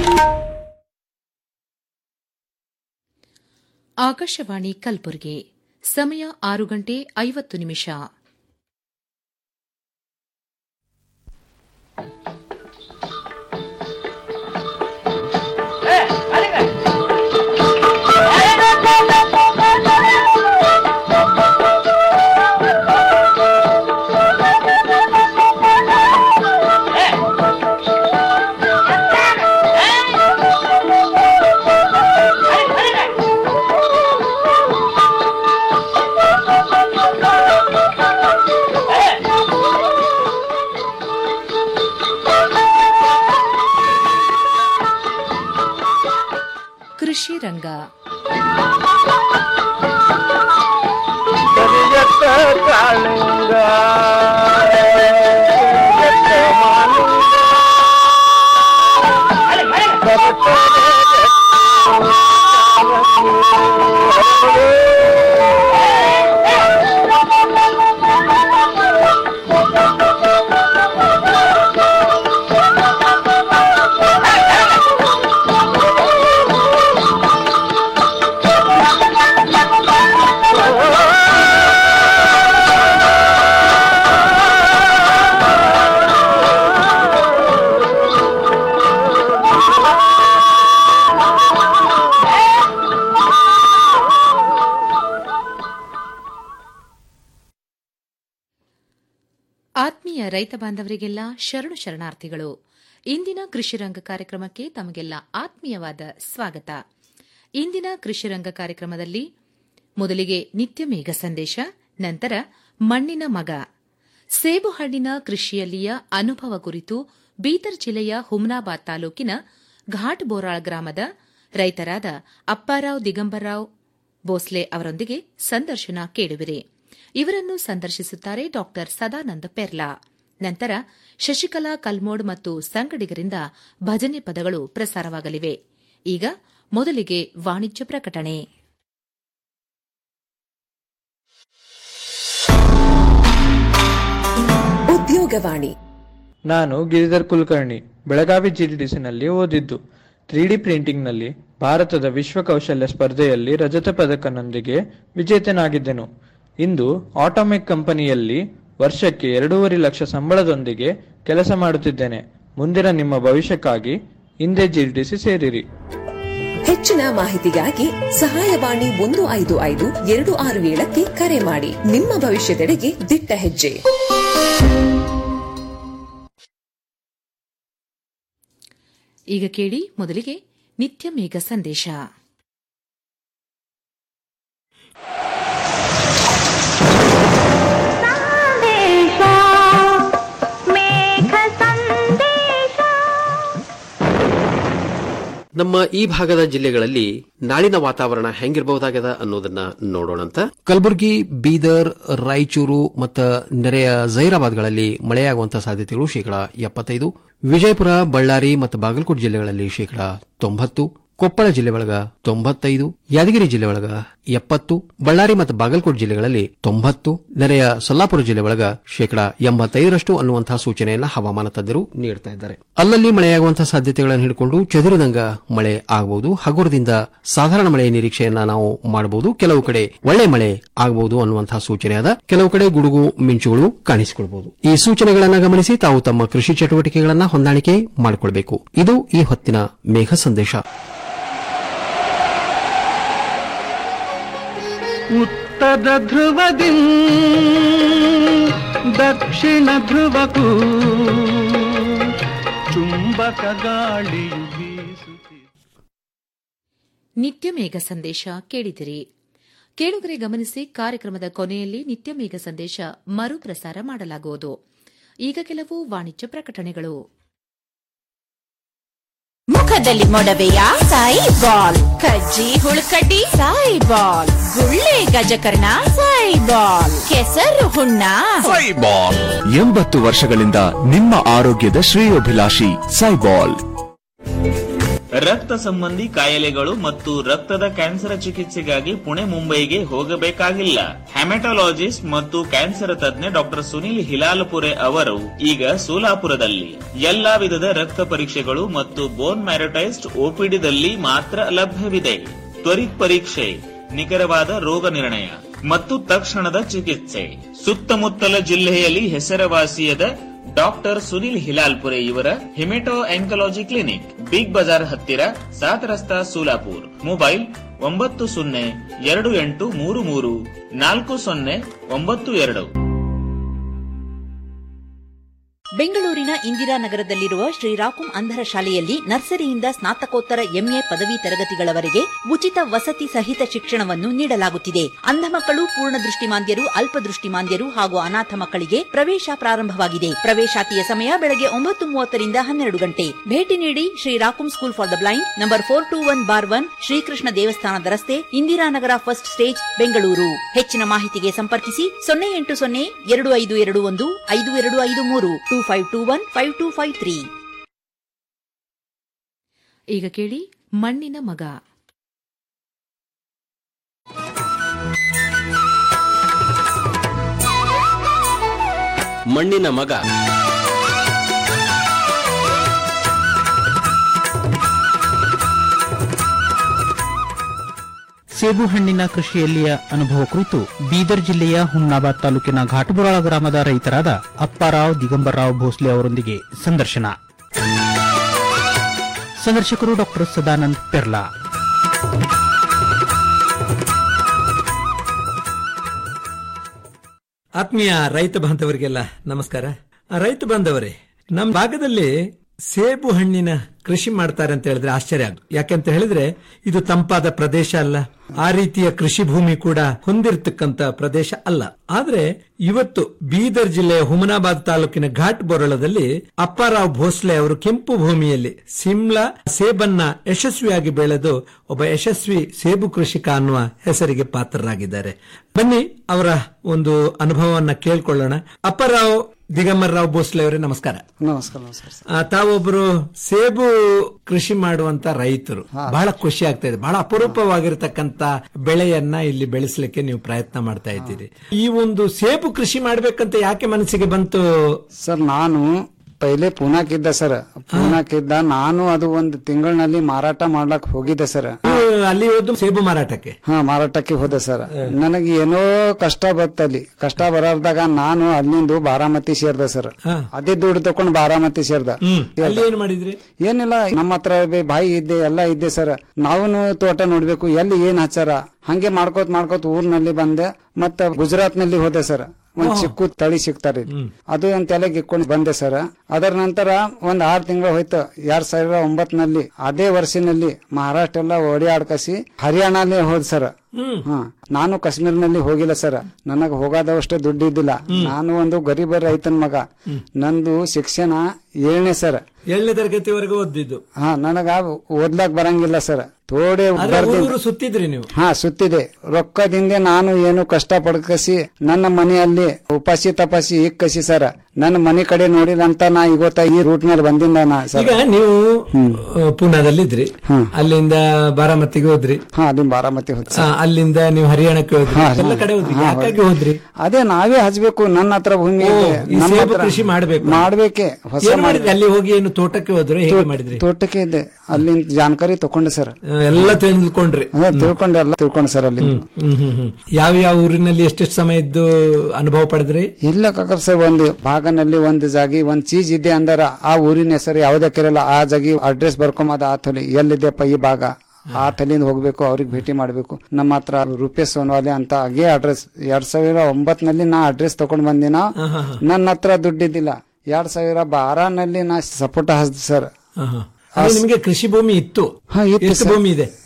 ಆಕಾಶವಾಣಿ ಕಲಬುರಗಿ ಸಮಯ ಆರು ಗಂಟೆ ಐವತ್ತು ನಿಮಿಷ ಕೃಷಿ ರಂಗ ಕರಿಯತ್ತ ಕಾಳಿಂಗ ಕರಿಯತ್ತ ಮಾಲಿಂಗ ಆತ್ಮೀಯ ರೈತ ಬಾಂಧವರಿಗೆಲ್ಲ ಶರಣು ಶರಣಾರ್ಥಿಗಳು ಇಂದಿನ ಕೃಷಿ ರಂಗ ಕಾರ್ಯಕ್ರಮಕ್ಕೆ ತಮಗೆಲ್ಲ ಆತ್ಮೀಯವಾದ ಸ್ವಾಗತ ಇಂದಿನ ಕೃಷಿ ರಂಗ ಕಾರ್ಯಕ್ರಮದಲ್ಲಿ ಮೊದಲಿಗೆ ನಿತ್ಯ ಮೇಘ ಸಂದೇಶ ನಂತರ ಮಣ್ಣಿನ ಮಗ ಸೇಬು ಹಣ್ಣಿನ ಕೃಷಿಯಲ್ಲಿಯ ಅನುಭವ ಕುರಿತು ಬೀದರ್ ಜಿಲ್ಲೆಯ ಹುಮ್ನಾಬಾದ್ ತಾಲೂಕಿನ ಘಾಟ್ ಬೋರಾಳ್ ಗ್ರಾಮದ ರೈತರಾದ ಅಪ್ಪಾರಾವ್ ದಿಗಂಬರ್ರಾವ್ ಬೋಸ್ಲೆ ಅವರೊಂದಿಗೆ ಸಂದರ್ಶನ ಕೇಳುವಿರಿ ಇವರನ್ನು ಸಂದರ್ಶಿಸುತ್ತಾರೆ ಡಾ ಸದಾನಂದ ಪೆರ್ಲಾ ನಂತರ ಶಶಿಕಲಾ ಕಲ್ಮೋಡ್ ಮತ್ತು ಸಂಗಡಿಗರಿಂದ ಭಜನೆ ಪದಗಳು ಪ್ರಸಾರವಾಗಲಿವೆ ಈಗ ಮೊದಲಿಗೆ ವಾಣಿಜ್ಯ ಪ್ರಕಟಣೆ ಉದ್ಯೋಗವಾಣಿ ನಾನು ಗಿರಿಧರ್ ಕುಲಕರ್ಣಿ ಬೆಳಗಾವಿ ಜಿಡಿಡಿಸಿನಲ್ಲಿ ಓದಿದ್ದು ತ್ರೀ ಡಿ ಪ್ರಿಂಟಿಂಗ್ನಲ್ಲಿ ಭಾರತದ ವಿಶ್ವ ಕೌಶಲ್ಯ ಸ್ಪರ್ಧೆಯಲ್ಲಿ ರಜತ ಪದಕನೊಂದಿಗೆ ವಿಜೇತನಾಗಿದ್ದೆನು ಇಂದು ಆಟೋಮೆಕ್ ಕಂಪನಿಯಲ್ಲಿ ವರ್ಷಕ್ಕೆ ಎರಡೂವರೆ ಲಕ್ಷ ಸಂಬಳದೊಂದಿಗೆ ಕೆಲಸ ಮಾಡುತ್ತಿದ್ದೇನೆ ಮುಂದಿನ ನಿಮ್ಮ ಭವಿಷ್ಯಕ್ಕಾಗಿ ಹಿಂದೆ ಜಿಡಿಡಿಸಿ ಸೇರಿರಿ ಹೆಚ್ಚಿನ ಮಾಹಿತಿಗಾಗಿ ಸಹಾಯವಾಣಿ ಒಂದು ಐದು ಐದು ಎರಡು ಆರು ಏಳಕ್ಕೆ ಕರೆ ಮಾಡಿ ನಿಮ್ಮ ಭವಿಷ್ಯದೆಡೆಗೆ ದಿಟ್ಟ ಹೆಜ್ಜೆ ಈಗ ಕೇಳಿ ಮೊದಲಿಗೆ ನಿತ್ಯ ಮೇಘ ಸಂದೇಶ ಸಂದೇಶ ಮೇಘ ಸಂದೇಶ ನಮ್ಮ ಈ ಭಾಗದ ಜಿಲ್ಲೆಗಳಲ್ಲಿ ನಾಳಿನ ವಾತಾವರಣ ಹೆಂಗಿರಬಹುದಾಗದ ಅನ್ನೋದನ್ನ ನೋಡೋಣಂತ ಕಲಬುರಗಿ ಬೀದರ್ ರಾಯಚೂರು ಮತ್ತು ನೆರೆಯ ಜೈರಾಬಾದ್ಗಳಲ್ಲಿ ಮಳೆಯಾಗುವಂತಹ ಸಾಧ್ಯತೆಗಳು ಶೇಕಡಾ ಎಪ್ಪತ್ತೈದು ವಿಜಯಪುರ ಬಳ್ಳಾರಿ ಮತ್ತು ಬಾಗಲಕೋಟೆ ಜಿಲ್ಲೆಗಳಲ್ಲಿ ಶೇಕಡಾ ತೊಂಬತ್ತು ಕೊಪ್ಪಳ ಜಿಲ್ಲೆ ಒಳಗ ತೊಂಬತ್ತೈದು ಯಾದಗಿರಿ ಜಿಲ್ಲೆ ಒಳಗ ಎಪ್ಪತ್ತು ಬಳ್ಳಾರಿ ಮತ್ತು ಬಾಗಲಕೋಟೆ ಜಿಲ್ಲೆಗಳಲ್ಲಿ ತೊಂಬತ್ತು ನೆರೆಯ ಸೊಲ್ಲಾಪುರ ಜಿಲ್ಲೆ ಒಳಗ ಶೇಕಡಾ ಎಂಬತ್ತೈದರಷ್ಟು ಅನ್ನುವಂತಹ ಸೂಚನೆಯನ್ನ ಹವಾಮಾನ ತಜ್ಞರು ನೀಡುತ್ತಾ ಇದ್ದಾರೆ ಅಲ್ಲಲ್ಲಿ ಮಳೆಯಾಗುವಂತಹ ಸಾಧ್ಯತೆಗಳನ್ನು ಹಿಡಿಕೊಂಡು ಚದುರಿದಂಗ ಮಳೆ ಆಗಬಹುದು ಹಗುರದಿಂದ ಸಾಧಾರಣ ಮಳೆಯ ನಿರೀಕ್ಷೆಯನ್ನ ನಾವು ಮಾಡಬಹುದು ಕೆಲವು ಕಡೆ ಒಳ್ಳೆ ಮಳೆ ಆಗಬಹುದು ಅನ್ನುವಂತಹ ಸೂಚನೆಯಾದ ಕೆಲವು ಕಡೆ ಗುಡುಗು ಮಿಂಚುಗಳು ಕಾಣಿಸಿಕೊಳ್ಳಬಹುದು ಈ ಸೂಚನೆಗಳನ್ನು ಗಮನಿಸಿ ತಾವು ತಮ್ಮ ಕೃಷಿ ಚಟುವಟಿಕೆಗಳನ್ನು ಹೊಂದಾಣಿಕೆ ಮಾಡಿಕೊಳ್ಳಬೇಕು ಇದು ಈ ಹೊತ್ತಿನ ಮೇಘ ಸಂದೇಶ ಉತ್ತರ ಧ್ರುವದಿ ದಕ್ಷಿಣ ಧ್ರುವಕ್ಕೂ ಚುಂಬಕ ಗಾಳಿಯು ಬೀಸುತ್ತಿದೆ ನಿತ್ಯ ಮೇಘ ಸಂದೇಶ ಕೇಳಿದಿರಿ ಕೇಳುಗರೆ ಗಮನಿಸಿ ಕಾರ್ಯಕ್ರಮದ ಕೊನೆಯಲ್ಲಿ ನಿತ್ಯ ಮೇಘ ಸಂದೇಶ ಮರುಪ್ರಸಾರ ಮಾಡಲಾಗುವುದು ಈಗ ಕೆಲವು ವಾಣಿಜ್ಯ ಪ್ರಕಟಣೆಗಳು ಮುಖದಲ್ಲಿ ಮೊಡವೆಯ ಸಾಯಿ ಬಾಲ್ ಕಜ್ಜಿ ಹುಳುಕಡ್ಡಿ ಸಾಯಿ ಬಾಲ್ ಗುಳ್ಳೆ ಗಜಕರ್ಣ ಸಾಯಿ ಬಾಲ್ ಕೆಸರು ಹುಣ್ಣ ಸೈಬಾಲ್ ಎಂಬತ್ತು ವರ್ಷಗಳಿಂದ ನಿಮ್ಮ ಆರೋಗ್ಯದ ಶ್ರೇಯೋಭಿಲಾಷಿ ಸೈಬಾಲ್ ರಕ್ತ ಸಂಬಂಧಿ ಕಾಯಿಲೆಗಳು ಮತ್ತು ರಕ್ತದ ಕ್ಯಾನ್ಸರ್ ಚಿಕಿತ್ಸೆಗಾಗಿ ಪುಣೆ ಮುಂಬೈಗೆ ಹೋಗಬೇಕಾಗಿಲ್ಲ ಹೆಮಟೊಲಾಜಿಸ್ಟ್ ಮತ್ತು ಕ್ಯಾನ್ಸರ್ ತಜ್ಞ ಡಾಕ್ಟರ್ ಸುನಿಲ್ ಹಿಲಾಲ್ಪುರೆ ಅವರು ಈಗ ಸೋಲಾಪುರದಲ್ಲಿ ಎಲ್ಲಾ ವಿಧದ ರಕ್ತ ಪರೀಕ್ಷೆಗಳು ಮತ್ತು ಬೋನ್ ಮ್ಯಾರಟೈಸ್ಡ್ ಓಪಿಡಿದಲ್ಲಿ ಮಾತ್ರ ಲಭ್ಯವಿದೆ ತ್ವರಿತ ಪರೀಕ್ಷೆ ನಿಖರವಾದ ರೋಗ ನಿರ್ಣಯ ಮತ್ತು ತಕ್ಷಣದ ಚಿಕಿತ್ಸೆ ಸುತ್ತಮುತ್ತಲ ಜಿಲ್ಲೆಯಲ್ಲಿ ಹೆಸರುವಾಸಿಯಾದ ಡಾಕ್ಟರ್ ಸುನಿಲ್ ಹಿಲಾಲ್ಪುರೆ ಇವರ hemato oncology clinic Big Bazaar ಹತ್ತಿರ ಸಾತ್ ರಸ್ತಾ ಸೋಲಾಪುರ್ ಮೊಬೈಲ್ ಒಂಬತ್ತು ಸೊನ್ನೆ ಎರಡು ಎಂಟು ಮೂರು ಮೂರು ನಾಲ್ಕು ಸೊನ್ನೆ ಒಂಬತ್ತು ಎರಡು ಬೆಂಗಳೂರಿನ ಇಂದಿರಾನಗರದಲ್ಲಿರುವ ಶ್ರೀರಾಕುಂ ಅಂಧರ ಶಾಲೆಯಲ್ಲಿ ನರ್ಸರಿಯಿಂದ ಸ್ನಾತಕೋತ್ತರ ಎಂಎ ಪದವಿ ತರಗತಿಗಳವರೆಗೆ ಉಚಿತ ವಸತಿ ಸಹಿತ ಶಿಕ್ಷಣವನ್ನು ನೀಡಲಾಗುತ್ತಿದೆ ಅಂಧ ಮಕ್ಕಳು ಪೂರ್ಣ ದೃಷ್ಟಿಮಾಂದ್ಯರು ಅಲ್ಪದೃಷ್ಟಿಮಾಂದ್ಯರು ಹಾಗೂ ಅನಾಥ ಮಕ್ಕಳಿಗೆ ಪ್ರವೇಶ ಪ್ರಾರಂಭವಾಗಿದೆ ಪ್ರವೇಶಾತಿಯ ಸಮಯ ಬೆಳಗ್ಗೆ ಒಂಬತ್ತು ಮೂವತ್ತರಿಂದ ಹನ್ನೆರಡು ಗಂಟೆ ಭೇಟಿ ನೀಡಿ Shri Rakum school for the blind number four two one bar one Shrikrishna ದೇವಸ್ಥಾನದ ರಸ್ತೆ ಇಂದಿರಾನಗರ ಫಸ್ಟ್ ಸ್ಟೇಜ್ ಬೆಂಗಳೂರು ಹೆಚ್ಚಿನ ಮಾಹಿತಿಗೆ ಸಂಪರ್ಕಿಸಿ ಸೊನ್ನೆ ಎಂಟು ಸೊನ್ನೆ ಎರಡು ಐದು ಎರಡು ಒಂದು ಐದು ಎರಡು ಐದು ಮೂರು two five two one five two five three ಈಗ ಕೇಳಿ ಮಣ್ಣಿನ ಮಗ ಮಣ್ಣಿನ ಮಗ ಸೇಬು ಹಣ್ಣಿನ ಕೃಷಿಯಲ್ಲಿಯ ಅನುಭವ ಕುರಿತು ಬೀದರ್ ಜಿಲ್ಲೆಯ ಹುಮ್ನಾಬಾದ್ ತಾಲೂಕಿನ ಘಾಟುಬುರಾಳ ಗ್ರಾಮದ ರೈತರಾದ ಅಪ್ಪಾರಾವ್ ದಿಗಂಬರರಾವ್ ಭೋಸ್ಲೆ ಅವರೊಂದಿಗೆ ಸಂದರ್ಶನ ಸಂದರ್ಶಕರು ಡಾಕ್ಟರ್ ಸದಾನಂದ್ ಪೆರ್ಲಾ ಆತ್ಮೀಯ ರೈತ ಬಾಂಧವರಿಗೆಲ್ಲ ನಮಸ್ಕಾರ ಆ, ರೈತ ಬಾಂಧವರೇ ನಮ್ಮ ಭಾಗದಲ್ಲಿ ಸೇಬು ಹಣ್ಣಿನ ಕೃಷಿ ಮಾಡ್ತಾರೆ ಅಂತ ಹೇಳಿದ್ರೆ ಆಶ್ಚರ್ಯ ಆಗ ಯಾಕೆಂತ ಹೇಳಿದ್ರೆ ಇದು ತಂಪಾದ ಪ್ರದೇಶ ಅಲ್ಲ ಆ ರೀತಿಯ ಕೃಷಿ ಭೂಮಿ ಕೂಡ ಹೊಂದಿರತಕ್ಕಂತ ಪ್ರದೇಶ ಅಲ್ಲ ಆದ್ರೆ ಇವತ್ತು ಬೀದರ್ ಜಿಲ್ಲೆಯ ಹುಮನಾಬಾದ್ ತಾಲೂಕಿನ ಘಾಟ್ ಬೋರಳದಲ್ಲಿ ಅಪ್ಪಾರಾವ್ ಭೋಸ್ಲೆ ಅವರು ಕೆಂಪು ಭೂಮಿಯಲ್ಲಿ ಸಿಮ್ಲಾ ಸೇಬನ್ನ ಯಶಸ್ವಿಯಾಗಿ ಬೆಳೆದು ಒಬ್ಬ ಯಶಸ್ವಿ ಸೇಬು ಕೃಷಿಕ ಅನ್ನುವ ಹೆಸರಿಗೆ ಪಾತ್ರರಾಗಿದ್ದಾರೆ ಬನ್ನಿ ಅವರ ಒಂದು ಅನುಭವವನ್ನ ಕೇಳ್ಕೊಳ್ಳೋಣ ಅಪ್ಪಾರಾವ್ ದಿಗಂಬರ್ ರಾವ್ ಭೋಸ್ಲೆ ಅವರೇ ನಮಸ್ಕಾರ ನಮಸ್ಕಾರ ನಮಸ್ಕಾರ ಸರ್. ಆ, ತಾವೊಬ್ರು ಸೇಬು ಕೃಷಿ ಮಾಡುವಂತ ರೈತರು ಬಹಳ ಖುಷಿ ಆಗ್ತಾ ಇದೆ ಬಹಳ ಅಪರೂಪವಾಗಿರತಕ್ಕಂತ ಬೆಳೆಯನ್ನ ಇಲ್ಲಿ ಬೆಳೆಸಲಿಕ್ಕೆ ನೀವು ಪ್ರಯತ್ನ ಮಾಡ್ತಾ ಇದ್ದೀರಿ ಈ ಒಂದು ಸೇಬು ಕೃಷಿ ಮಾಡ್ಬೇಕಂತ ಯಾಕೆ ಮನಸ್ಸಿಗೆ ಬಂತು ಸರ್ ನಾನು ಪೈಲೆ ಪೂನಾಕಿದ್ದ ಸರ್ ಪೂನಾಕಿದ್ದ ನಾನು ಅದು ಒಂದು ತಿಂಗಳಿನಲ್ಲಿ ಮಾರಾಟ ಮಾಡ್ಲಕ್ ಹೋಗಿದ್ದೆ ಸರ್ ನೀವು ಅಲ್ಲಿ ಹೋದ್ದು ಸೇಬು ಮಾರಾಟಕ್ಕೆ ಹಾ ಮಾರಾಟಕ್ಕೆ ಹೋದೆ ಸರ್ ನನಗೆ ಏನೋ ಕಷ್ಟ ಬತ್ತಲ್ಲಿ ಕಷ್ಟ ಬರಲ್ದಾಗ ನಾನು ಅಲ್ಲಿಂದ ಬಾರಾಮತಿ ಸೇರ್ದೆ ಸರ್ ಅದೇ ದುಡ್ಡು ತಕೊಂಡ್ ಬಾರಾಮತಿ ಸೇರ್ದ ಅಲ್ಲಿ ಏನ್ ಮಾಡಿದ್ರಿ ಏನಿಲ್ಲ ನಮ್ಮ ಹತ್ರ ಬೆ- ಬಾಯಿ ಇದ್ದೆ ಎಲ್ಲ ಇದ್ದೆ ಸರ್ ನಾವು ತೋಟ ನೋಡ್ಬೇಕು ಎಲ್ಲಿ ಏನ್ ಹಚ್ಚಾರ ಹಂಗೆ ಮಾಡ್ಕೋತ್ ಮಾಡ್ಕೋತ್ ಊರ್ನಲ್ಲಿ ಬಂದೆ ಮತ್ತ ಗುಜರಾತ್ ನಲ್ಲಿ ಹೋದೆ ಸರ್ ಒಂದ್ ಚಿಕ್ಕು ತಳಿ ಸಿಗ್ತಾರೆ ಅದು ಒಂದ್ ತಲೆಗೆ ಇಟ್ಕೊಂಡು ಬಂದೆ ಸರ್ ಅದರ ನಂತರ ಒಂದ್ ಆರ್ ತಿಂಗಳು ಹೋಯ್ತು ಎರಡ್ ಸಾವಿರದ ಒಂಬತ್ನಲ್ಲಿ ಅದೇ ವರ್ಷನಲ್ಲಿ ಮಹಾರಾಷ್ಟ್ರ ಎಲ್ಲ ಓಡಾಡ್ಕಸಿ ಹರಿಯಾಣಲ್ಲೇ ಹೋದ್ ಸರ್ ಹಾ ನಾನು ಕಾಶ್ಮೀರ್ನಲ್ಲಿ ಹೋಗಿಲ್ಲ ಸರ್ ನನಗ್ ಹೋಗೋದವಷ್ಟು ದುಡ್ಡು ಇದ್ದಿಲ್ಲ ನಾನು ಒಂದು ಗರೀಬ ರೈತನ ಮಗ ನಂದು ಶಿಕ್ಷಣ ಏಳನೇ ಸರ್ ಏಳನೇ ತರಗತಿವರೆಗೂ ಓದಿದ್ದು ಹಾ ನನಗ ಓದ್ಲಾಕ್ ಬರಂಗಿಲ್ಲ ಸರ್ ಥೋಡೆ ಆದ್ರೆ ಬರ್ದಿನ್- ಊರೂರು ಸುತ್ತಿದ್ರಿ ನೀವು ಹಾ ಸುತ್ತಿದೆ ರೊಕ್ಕದಿಂದ ನಾನು ಏನು ಕಷ್ಟ ಪಡ್ಕಸಿ ನನ್ನ ಮನೆಯಲ್ಲಿ ಉಪಾಸಿ ತಪಾಸಿ ಇಕ್ಕಸಿ ಸರ್ ನನ್ನ ಮನೆ ಕಡೆ ನೋಡಿಲ್ಲ ಅಂತ ನಾ ಇವತ್ತ ಈ ರೂಟ್ ಮೇಲೆ ಬಂದಿಂದ ನಾ ಸರ್ ಈಗ ನೀವು ಆ, ಪೂನಾದಲ್ಲಿದ್ರಿ ಅಲ್ಲಿಂದ ಬಾರಾಮತಿಗೆ ಹೋದ್ರಿ ಹಾ ಅಲ್ಲಿ ಬಾರಾಮತಿ ಹೋದ್ ಆ, ಅಲ್ಲಿಂದ ನೀವು ಹರಿಯಾಣಕ್ಕೆ ಹೋದ್ರಿ ಹಾ, ಎಲ್ಲ ಕಡೆ ಹೋದ್ರಿ ಹಾ, ಯಾಕಾಗಿ ಹೋದ್ರಿ ಅದೇ ನಾವೇ ಹಚ್ಬೇಕು ನನ್ನ ಹತ್ರ ಭೂಮಿ ಓ, ಇದೆ ಈ ನಮ್ಮ ಸೇಬು ಹತ್ರ ಕೃಷಿ ಮಾಡ್ಬೇಕು ಮಾಡ್ಬೇಕೆ ಹೊಸ ಏನ್ ಮಾಡಿದ್ರಿ ಅಲ್ಲಿ ಹೋಗಿ ಏನು ತೋಟಕ್ಕೆ ಹೋದ್ರೆ ಹೇಗೆ ಮಾಡಿದ್ರಿ ತೋಟಕ್ಕೆ ಇದೆ ಅಲ್ಲಿಂದ ಜಾನಕಾರಿ ತಕೊಂಡೆ ಸರ್ ಆ, ಎಲ್ಲ ತಿಳಿದುಕೊಂಡ್ರಿ ಅದೇ ತಿಳ್ಕೊಂಡೆ ಎಲ್ಲ ತಿಳ್ಕೊಂಡೆ ಸರ್ ಅಲ್ಲಿ ಹ್ಮ್ ಹ್ಮ್ ಹ್ಮ್ ಯಾವ ಯಾವ ಊರಿನಲ್ಲಿ ಎಷ್ಟೆಷ್ಟು ಸಮಯ ಇದ್ದು ಅನುಭವ ಪಡೆದ್ರಿ ಇಲ್ಲ ಕಾಕರ್ ಸರ್ ಒಂದು ಭಾಗನಲ್ಲಿ ಒಂದು ಜಾಗಿ ಒಂದ್ ಚೀಸ್ ಇದೆ ಅಂದರ ಆ ಊರಿನ ಹೆಸರು ಯಾವ್ದಕ್ಕಿರಲ್ಲ ಆ ಜಾಗಿ ಅಡ್ರೆಸ್ ಬರ್ಕೊಂಬದ ಆ ತಲೆ ಎಲ್ಲಿದೆಪ್ಪ ಈ ಭಾಗ ಆ ತಲೆಯಿಂದ ಹೋಗ್ಬೇಕು ಅವ್ರಿಗೆ ಭೇಟಿ ಮಾಡ್ಬೇಕು ನಮ್ಮ ಹತ್ರ ರೂಪೇಶ್ ಸೋನ್ವಾಲೆ ಅಂತ ಹಾಗೆ ಅಡ್ರೆಸ್ ಎರಡ್ ಸಾವಿರ ಒಂಬತ್ನಲ್ಲಿ ನಾ ಅಡ್ರೆಸ್ ತಕೊಂಡ್ ಬಂದಿನ ನನ್ನ ಹತ್ರ ದುಡ್ಡಿದ್ದಿಲ್ಲ ಎರಡ್ ಸಾವಿರ ಬಾರನಲ್ಲಿ ನಾ ಸಪೋಟ ಹಚ್ದೆ ಸರ್ ಆಹಾ. ಅಂದ್ರೆ ನಿಮ್ಗೆ ಕೃಷಿ ಭೂಮಿ ಇತ್ತು ಹಾ, ಇತ್ತು ಎಷ್ಟು ಸರ್. ಭೂಮಿ ಇದೆ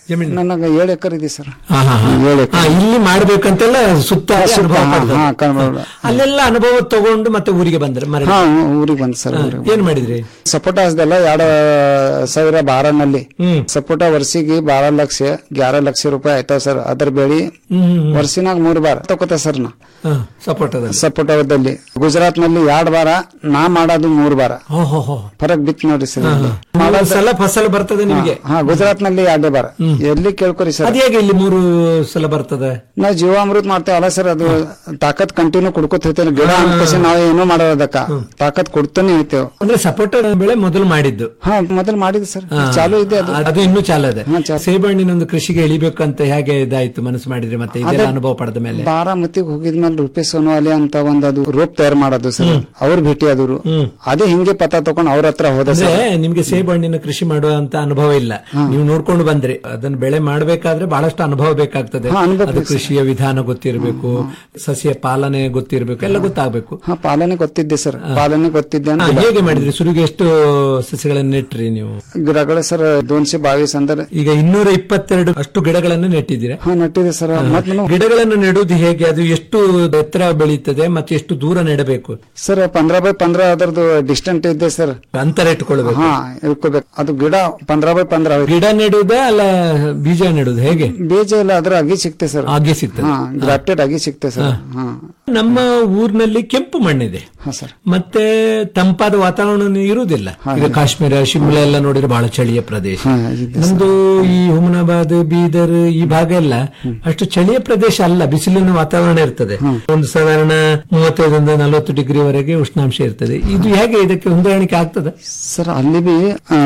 ಜಮೀನು ನನಗೆ ಏಳು ಎಕರೆ ಇದೆ ಸರ್ ಹಾ, ಹಾ, ಹಾ. ಏಳು ಹಾ, ಇಲ್ಲಿ ಮಾಡ್ಬೇಕಂತೆಲ್ಲ ಸುತ್ತ ಸುತ್ತ, ಅನುಭವ ಹಾ, ಪಡ್ದದ್ದು. ಹಾ, ಕರ್ನಾಟಕ. ಅಲ್ಲೆಲ್ಲ ಅನುಭವ ತಗೊಂಡು ಮತ್ತೆ ಊರಿಗೆ ಬಂದ್ರೆ ಮರಳಿ ಹಾ ಊರಿಗೆ ಬಂದ್ ಸರ್ ಊರಿಗೆ ಏನ್ ಮಾಡಿದ್ರಿ ಸಪೋಟ ಹಸ್ದಲ್ಲ ಎರಡು ಸಾವಿರ ಬಾರನಲ್ಲಿ ಸಪೋಟ ವರ್ಷಿಗೆ ಬಾರ ಲಕ್ಷ ಗ್ಯಾರ ಲಕ್ಷ ರೂಪಾಯಿ ಆಯ್ತಾವ ಸರ್ ಅದ್ರ ಬೆಳಿ ವರ್ಷಿನಾಗ ಮೂರ್ ಬಾರ ತಗೋತ ಸರ್ ನಾ ಸಪೋಟದ ಸಪೋಟದಲ್ಲಿ ಗುಜರಾತ್ ನಲ್ಲಿ ಎರಡ್ ಬಾರ ನಾ ಮಾಡೋದು ಮೂರ್ ಬಾರ ಓಹೋ ಹೋ ಫರಕ್ ಬಿತ್ ನೋಡ್ರಿ ಸರ್ ಇಲ್ಲಿ. ಮೂರು ಸಲ ಫಸಲ್ ಬರ್ತದೆ ನಿಮಗೆ ಹಾ ಗುಜರಾತ್ ನಲ್ಲಿ ಎರಡೇ ಬಾರ ಎಲ್ಲಿ ಕೇಳ್ಕೊರಿ ಸರ್ ಅದ್ ಹೇಗೆ ಇಲ್ಲಿ ಮೂರು ಸಲ ಬರ್ತದೆ ನಾವ್ ಜೀವಾಮೃತ ಮಾಡ್ತೇವಲ್ಲ ಸರ್ ಅದು ತಾಕತ್ ಕಂಟಿನ್ಯೂ ಕುಡ್ಕೊತ ಇರ್ತೇವೆ ಗಿಡ ಅಂದ್ಕಸಿ ನಾವ್ ಏನೂ ಮಾಡೋದಕ್ಕ ತಾಕತ್ ಕೊಡ್ತಾನೆ ಇರ್ತೇವೆ ಅಂದ್ರೆ ಸಪೋಟ ಬೆಳೆ ಮೊದಲು ಮಾಡಿದ್ದು ಹಾ ಮೊದಲು ಮಾಡಿದ್ವಿ ಸರ್ ಹಾ. ಚಾಲು ಇದೆ ಅದು ಅದು ಇನ್ನೂ ಚಾಲು ಇದೆ ಸೇಬಣ್ಣಿನೊಂದು ಕೃಷಿಗೆ ಇಳಿಬೇಕಂತ ಹೇಗೆ ಇದಾಯ್ತು ಮನಸ್ಸು ಮಾಡಿದ್ರಿ ಮತ್ತೆ ಇದೆಲ್ಲ ಅದೇ ಅನುಭವ ಪಡೆದ ಮೇಲೆ ಬಾರಾಮತಿಗೆ ಹೋಗಿದ್ಮೇಲೆ ರೂಪೇಶ್ ಸೋನವಾಲಿ ಅಂತ ಒಂದ್ ಅದು ರೋಪ್ ತಯಾರು ಮಾಡೋದು ಸರ್ ಅವ್ರು ಭೇಟಿ ಆದ್ರು ಅದೇ ಹಿಂಗೆ ಪತ್ತ ತಗೊಂಡ್ ಅವ್ರ ಹತ್ರ ಹೋದ ಅಂದ್ರೆ ಸರ್ ನಿಮ್ಗೆ ಸೇಬಣ್ಣಿನ ಕೃಷಿ ಮಾಡುವಂತ ಅನುಭವ ಇಲ್ಲ ನೀವು ನೋಡ್ಕೊಂಡು ಬಂದ್ರಿ ಅದನ್ನ ಬೆಳೆ ಮಾಡಬೇಕಾದ್ರೆ ಬಹಳಷ್ಟು ಅನುಭವ ಬೇಕಾಗ್ತದೆ ಹಾ, ಅನುಭವ ಅದು ಬೇಕು ಕೃಷಿಯ ವಿಧಾನ ಗೊತ್ತಿರಬೇಕು ಸಸ್ಯ ಪಾಲನೆ ಗೊತ್ತಿರಬೇಕು ಎಲ್ಲ ಗೊತ್ತಾಗಬೇಕು ಹಾ ಪಾಲನೆ ಗೊತ್ತಿದ್ದೆ ಸರ್ ಪಾಲನೆ ಗೊತ್ತಿದ್ದೆ ಹಾ, ಅಂತ ಹೇಗೆ ಮಾಡಿದ್ರಿ ಸುರುಗೆ ಎಷ್ಟು ಸಸ್ಯಗಳನ್ನು ನೆಟ್ರಿ ನೀವು ಗಿಡಗಳು ಸರ್ ದೋನ್ಶೆ ಬಾವಿಸ್ ಅಂದ್ರೆ ಈಗ ಇನ್ನೂರ ಇಪ್ಪತ್ತೆರಡು ಅಷ್ಟು ಗಿಡಗಳನ್ನು ನೆಟ್ಟಿದ್ದೀರಾ ಹಾ ನಟ್ಟಿದೆ ಸರ್ ಮತ್ ನಾನು ಗಿಡಗಳನ್ನು ನೆಡುವುದು ಹೇಗೆ ಅದು ಎಷ್ಟು ಎತ್ತರ ಬೆಳೀತದೆ ಮತ್ತೆ ಎಷ್ಟು ದೂರ ನೆಡಬೇಕು ಸರ್ ಪಂದ್ರ ಬೈ ಪಂದ್ರ ಅದರದ್ದು ಡಿಸ್ಟೆಂಟ್ ಇದೆ ಸರ್ ಅಂತರ ಇಟ್ಕೊಳ್ಬೇಕು ಹಾ ಇಟ್ಕೋಬೇಕು ಅದು ಗಿಡ ಪಂದ್ರ ಬೈ ಪಂದ್ರ ಗಿಡ ನೆಡುವುದ ಅಲ್ಲ ಬೀಜ ನೆಡುವುದು ಹೇಗೆ ಬೀಜ ಇಲ್ಲ ಅದ್ರ ಅಗಿ ಸಿಕ್ತೆ ಸರ್ ಅಗಿ ಸಿಗ್ತದೆ ಹಾ ಗ್ರಾಫ್ಟೆಡ್ ಅಗಿ ಸಿಕ್ತೆ ಸರ್ ಹಾ ನಮ್ಮ ಊರಿನಲ್ಲಿ ಕೆಂಪು ಮಣ್ಣಿದೆ ಹಾ ಸರ್ ಮತ್ತೆ ತಂಪಾದ ವಾತಾವರಣ ಇರುವುದಿಲ್ಲ ಈಗ ಕಾಶ್ಮೀರ ಶಿಮ್ಲಾ ಎಲ್ಲ ನೋಡಿದ್ರೆ ಬಹಳ ಚಳಿಯ ಪ್ರದೇಶ ನಮ್ದು ಈ ಹುಮನಾಬಾದ್ ಬೀದರ್ ಈ ಭಾಗ ಎಲ್ಲ ಅಷ್ಟು ಚಳಿಯ ಪ್ರದೇಶ ಅಲ್ಲ ಬಿಸಿಲಿನ ವಾತಾವರಣ ಇರ್ತದೆ ಒಂದು ಸಾಧಾರಣ ಮೂವತ್ತೈದರಿಂದ ನಲವತ್ತು ಡಿಗ್ರಿ ವರೆಗೆ ಉಷ್ಣಾಂಶ ಇರ್ತದೆ ಇದು ಹೇಗೆ ಇದಕ್ಕೆ ಹೊಂದಾಣಿಕೆ ಆಗ್ತದೆ ಸರ್ ಅಲ್ಲಿ ಬಿ ಆ,